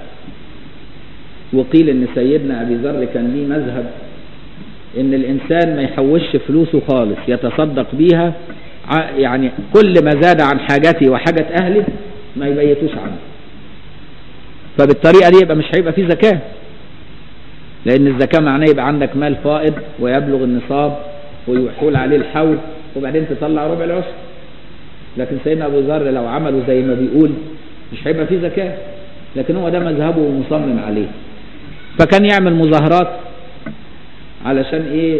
وقيل ان سيدنا أبي ذر كان ليه مذهب ان الإنسان ما يحوش فلوسه خالص يتصدق بيها يعني كل ما زاد عن حاجته وحاجة أهله ما يبيتوش عنه فبالطريقة دي يبقى مش هيبقى فيه زكاة لأن الزكاة معناه يبقى عندك مال فائض ويبلغ النصاب ويحول عليه الحول وبعدين تطلع ربع العشر لكن سيدنا أبو ذر لو عملوا زي ما بيقول مش هيبقى فيه زكاة لكن هو ده مذهبه ومصمم عليه فكان يعمل مظاهرات علشان ايه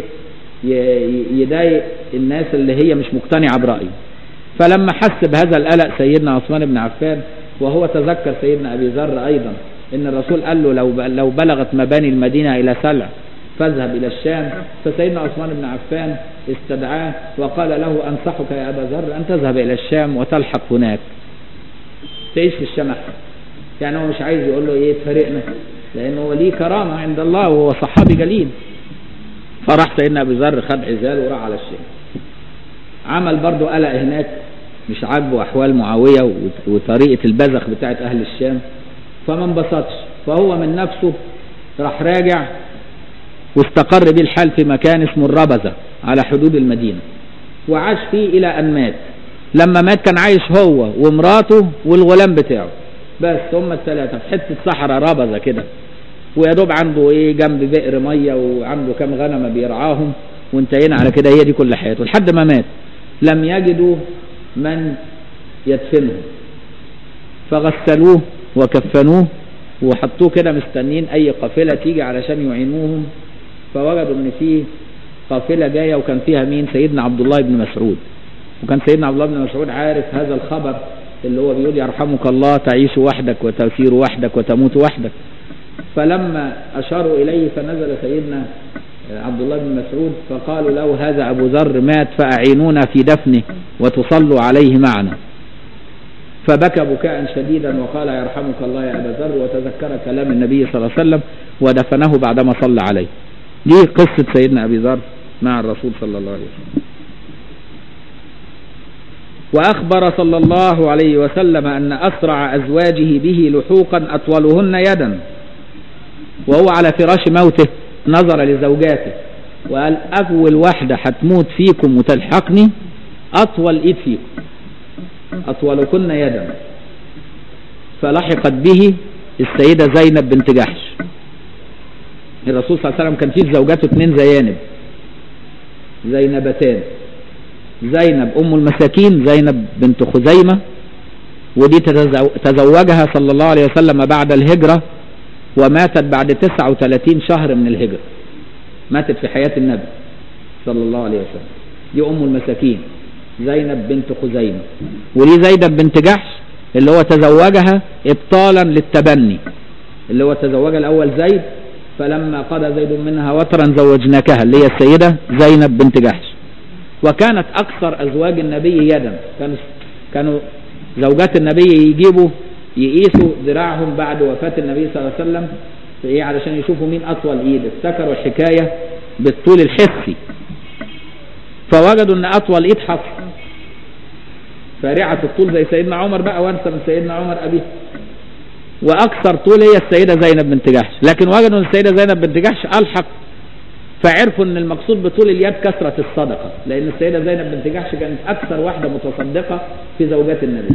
يضايق الناس اللي هي مش مقتنعة برأيه فلما حس بهذا القلق سيدنا عثمان بن عفان وهو تذكر سيدنا أبي ذر أيضا إن الرسول قال له لو لو بلغت مباني المدينة إلى سلع فاذهب إلى الشام فسيدنا عثمان بن عفان استدعاه وقال له أنصحك يا أبا ذر أن تذهب إلى الشام وتلحق هناك تعيش في الشام أحسن يعني هو مش عايز يقول له إيه تفارقنا لأنه هو ليه كرامة عند الله وهو صحابي جليل فراح سيدنا أبي ذر خد عزال وراح على الشام عمل برضه قلق هناك مش عاجبه أحوال معاوية وطريقة البذخ بتاعت أهل الشام فما انبسطش فهو من نفسه راح راجع واستقر بيه الحال في مكان اسمه الربزة على حدود المدينة وعاش فيه إلى أن مات لما مات كان عايش هو ومراته والغلام بتاعه بس هم الثلاثة في حتة صحراء ربزة كده ويا دوب عنده ايه جنب بئر ميه وعنده كام غنمه بيرعاهم وانتهينا على كده هي دي كل حياته لحد ما مات لم يجدوا من يدفنه فغسلوه وكفنوه وحطوه كده مستنين اي قافله تيجي علشان يعينوهم فوجدوا ان فيه قافله جايه وكان فيها مين سيدنا عبد الله بن مسعود وكان سيدنا عبد الله بن مسعود عارف هذا الخبر اللي هو بيقول يرحمك الله تعيش وحدك وتسير وحدك وتموت وحدك فلما أشاروا إليه فنزل سيدنا عبد الله بن مسعود فقالوا له هذا أبو ذر مات فأعينونا في دفنه وتصلوا عليه معنا فبكى بكاء شديدا وقال يرحمك الله يا أبا ذر وتذكر كلام النبي صلى الله عليه وسلم ودفنه بعدما صلى عليه دي قصة سيدنا أبي ذر مع الرسول صلى الله عليه وسلم وأخبر صلى الله عليه وسلم أن أسرع أزواجه به لحوقا أطولهن يدا وهو على فراش موته نظر لزوجاته وقال أول واحدة هتموت فيكم وتلحقني أطول إيد فيكم أطولكن يدا فلحقت به السيدة زينب بنت جحش الرسول صلى الله عليه وسلم كان فيه زوجاته اثنين زيانب زينبتان زينب أم المساكين زينب بنت خزيمة ودي تزوجها صلى الله عليه وسلم بعد الهجرة وماتت بعد 39 شهر من الهجرة ماتت في حياة النبي صلى الله عليه وسلم دي أم المساكين زينب بنت خزيمة ودي زينب بنت جحش اللي هو تزوجها ابطالا للتبني اللي هو تزوجها الأول زيد فلما قضى زيد منها وطرا زوجناكها اللي هي السيدة زينب بنت جحش وكانت أكثر أزواج النبي يدا كانوا كانوا زوجات النبي يجيبوا يقيسوا ذراعهم بعد وفاة النبي صلى الله عليه وسلم في ايه علشان يشوفوا مين أطول إيد افتكروا الحكاية بالطول الحسي فوجدوا أن أطول إيد حفص فارعة الطول زي سيدنا عمر بقى وانسى من سيدنا عمر أبيه وأكثر طول هي السيدة زينب بنت جحش لكن وجدوا أن السيدة زينب بنت جحش ألحق فعرفوا ان المقصود بطول اليد كثرة الصدقة لان السيدة زينب بنت جحش كانت اكثر واحدة متصدقة في زوجات النبي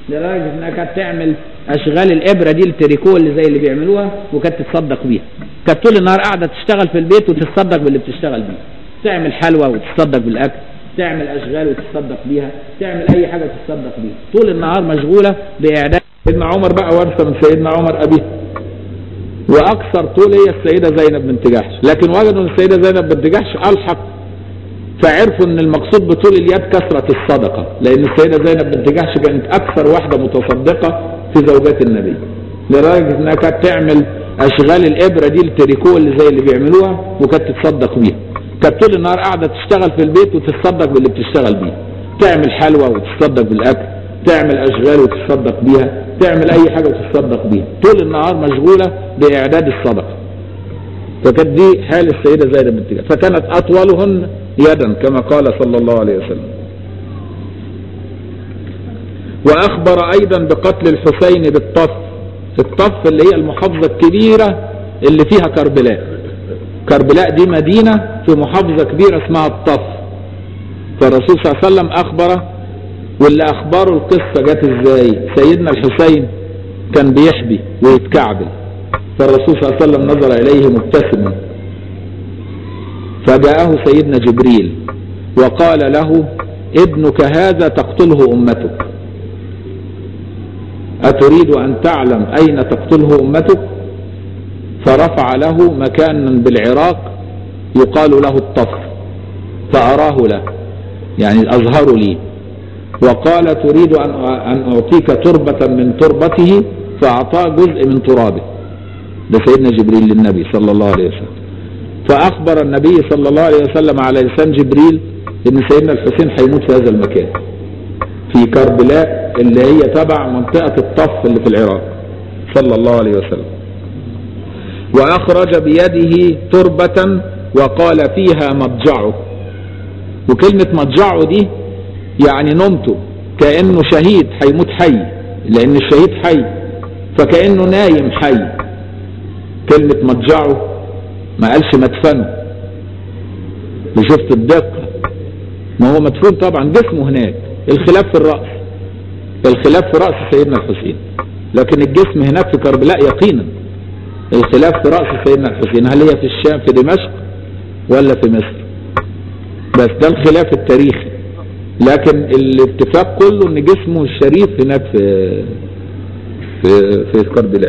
لدرجة انها كانت تعمل اشغال الابرة دي التريكو اللي زي اللي بيعملوها وكانت تتصدق بيها كانت طول النهار قاعدة تشتغل في البيت وتتصدق باللي بتشتغل بيه تعمل حلوى وتتصدق بالاكل تعمل اشغال وتتصدق بيها تعمل اي حاجة وتتصدق بيها طول النهار مشغولة باعداد سيدنا عمر بقى ورثة من سيدنا عمر ابيه واكثر طول هي السيدة زينب بنت جحش لكن وجدوا ان السيدة زينب بنت جحش الحق فعرفوا ان المقصود بطول اليد كثرة الصدقة لان السيدة زينب بنت جحش كانت اكثر واحدة متصدقة في زوجات النبي لدرجة انها كانت تعمل اشغال الابرة دي التريكو اللي زي اللي بيعملوها وكانت تتصدق بيها كانت طول النهار قاعدة تشتغل في البيت وتتصدق باللي بتشتغل بيه تعمل حلوى وتتصدق بالاكل تعمل اشغال وتتصدق بيها تعمل اي حاجة وتتصدق بيها طول النهار مشغولة باعداد الصدقة فكانت دي حال السيدة زينب بنت جحش فكانت اطولهن يدا كما قال صلى الله عليه وسلم واخبر ايضا بقتل الحسين بالطف الطف اللي هي المحافظة الكبيرة اللي فيها كربلاء كربلاء دي مدينة في محافظة كبيرة اسمها الطف فالرسول صلى الله عليه وسلم اخبر واللي اخباره القصة جت ازاي سيدنا الحسين كان بيحبي ويتكعبل فالرسول صلى الله عليه وسلم نظر اليه مبتسما فجاءه سيدنا جبريل وقال له ابنك هذا تقتله امتك اتريد ان تعلم اين تقتله امتك فرفع له مكانا بالعراق يقال له الطف فاراه له يعني اظهر لي وقال تريد ان ان اعطيك تربة من تربته فاعطاه جزء من ترابه ده سيدنا جبريل للنبي صلى الله عليه وسلم فأخبر النبي صلى الله عليه وسلم على لسان جبريل إن سيدنا الحسين هيموت في هذا المكان في كربلاء اللي هي تبع منطقة الطف اللي في العراق صلى الله عليه وسلم وأخرج بيده تربة وقال فيها مضجعه وكلمة مضجعه دي يعني نمته كأنه شهيد هيموت حي لأن الشهيد حي فكأنه نايم حي كلمة مضجعه ما قالش مدفنه وشفت الدقة ما هو مدفون طبعا جسمه هناك الخلاف في الرأس الخلاف في رأس سيدنا الحسين لكن الجسم هناك في كربلاء يقينا الخلاف في رأس سيدنا الحسين هل هي في الشام في دمشق ولا في مصر بس ده الخلاف التاريخي لكن الاتفاق كله ان جسمه الشريف هناك في في في كربلاء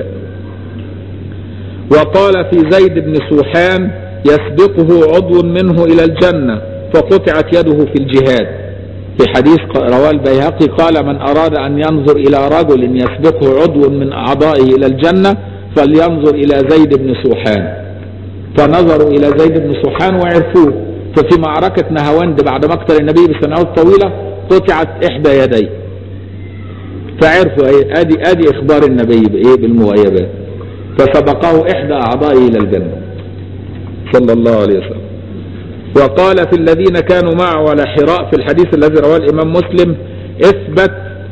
وقال في زيد بن سوحان يسبقه عضو منه الى الجنة فقطعت يده في الجهاد في حديث رواه البيهقي قال من اراد ان ينظر الى رجل يسبقه عضو من اعضائه الى الجنة فلينظر الى زيد بن سوحان فنظروا الى زيد بن سوحان وعرفوه ففي معركة نهاوند بعد مقتل النبي بسنوات طويلة قطعت احدى يديه فعرفوا ايه ادي ادي اخبار النبي بايه بالمغيبات فسبقه احدى اعضائه الى الجنة صلى الله عليه وسلم وقال في الذين كانوا معه على حراء في الحديث الذي رواه الامام مسلم اثبت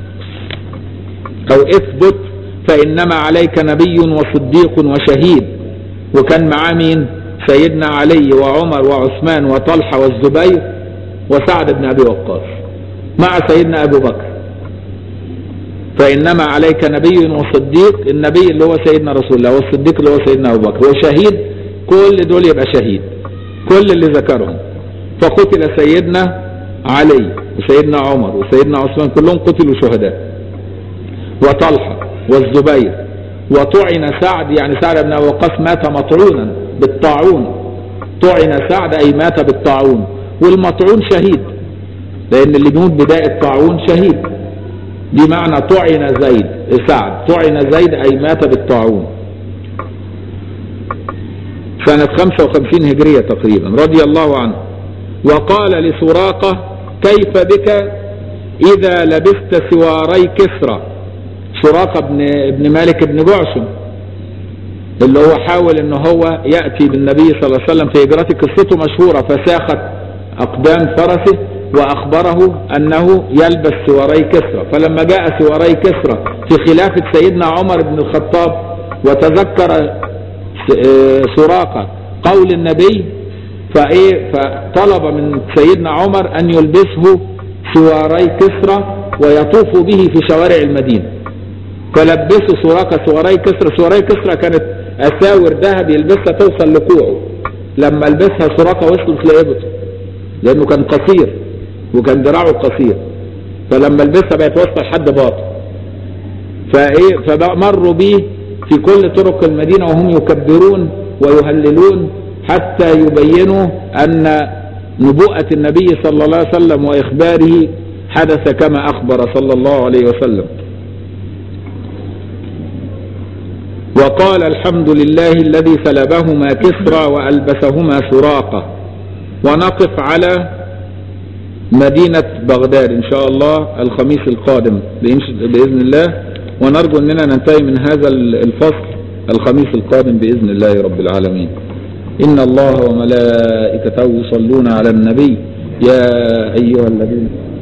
او اثبت فانما عليك نبي وصديق وشهيد وكان معاه مين سيدنا علي وعمر وعثمان وطلحة والزبير وسعد بن ابي وقاص مع سيدنا ابو بكر فانما عليك نبي وصديق النبي اللي هو سيدنا رسول الله والصديق اللي هو سيدنا ابو بكر وشهيد كل دول يبقى شهيد كل اللي ذكرهم فقتل سيدنا علي وسيدنا عمر وسيدنا عثمان كلهم قتلوا شهداء وطلحة والزبير وطعن سعد يعني سعد بن ابي وقاص مات مطعونا بالطاعون طعن سعد اي مات بالطاعون والمطعون شهيد لان اللي بيموت بداية الطاعون شهيد دي معنى طعن زيد سعد طعن زيد اي مات بالطاعون سنة 55 هجرية تقريبا رضي الله عنه وقال لسراقة كيف بك اذا لبست سواري كسرى سراقة بن, ابن مالك بن جعشم اللي هو حاول ان هو يأتي بالنبي صلى الله عليه وسلم في هجرته قصته مشهورة فساخت اقدام فرسه واخبره انه يلبس سواري كسرى فلما جاء سواري كسرى في خلافة سيدنا عمر بن الخطاب وتذكر سراقة قول النبي فايه فطلب من سيدنا عمر ان يلبسه سواري كسرى ويطوف به في شوارع المدينة فلبسوا سراقة سواري كسرى سواري كسرى كانت أساور ذهب يلبسها توصل لكوعه لما لبسها سراقة وصلت لإبطه لأنه كان قصير وكان دراعه قصير فلما لبسها بقت واصلة لحد باطن فايه فمروا به في كل طرق المدينة وهم يكبرون ويهللون حتى يبينوا أن نبوءة النبي صلى الله عليه وسلم وإخباره حدث كما أخبر صلى الله عليه وسلم وقال الحمد لله الذي سلبهما كسرى وألبسهما سراقة ونقف على مدينة بغداد إن شاء الله الخميس القادم بإذن الله ونرجو أننا ننتهي من هذا الفصل الخميس القادم بإذن الله رب العالمين إن الله وملائكته يصلون على النبي يا أيها الذين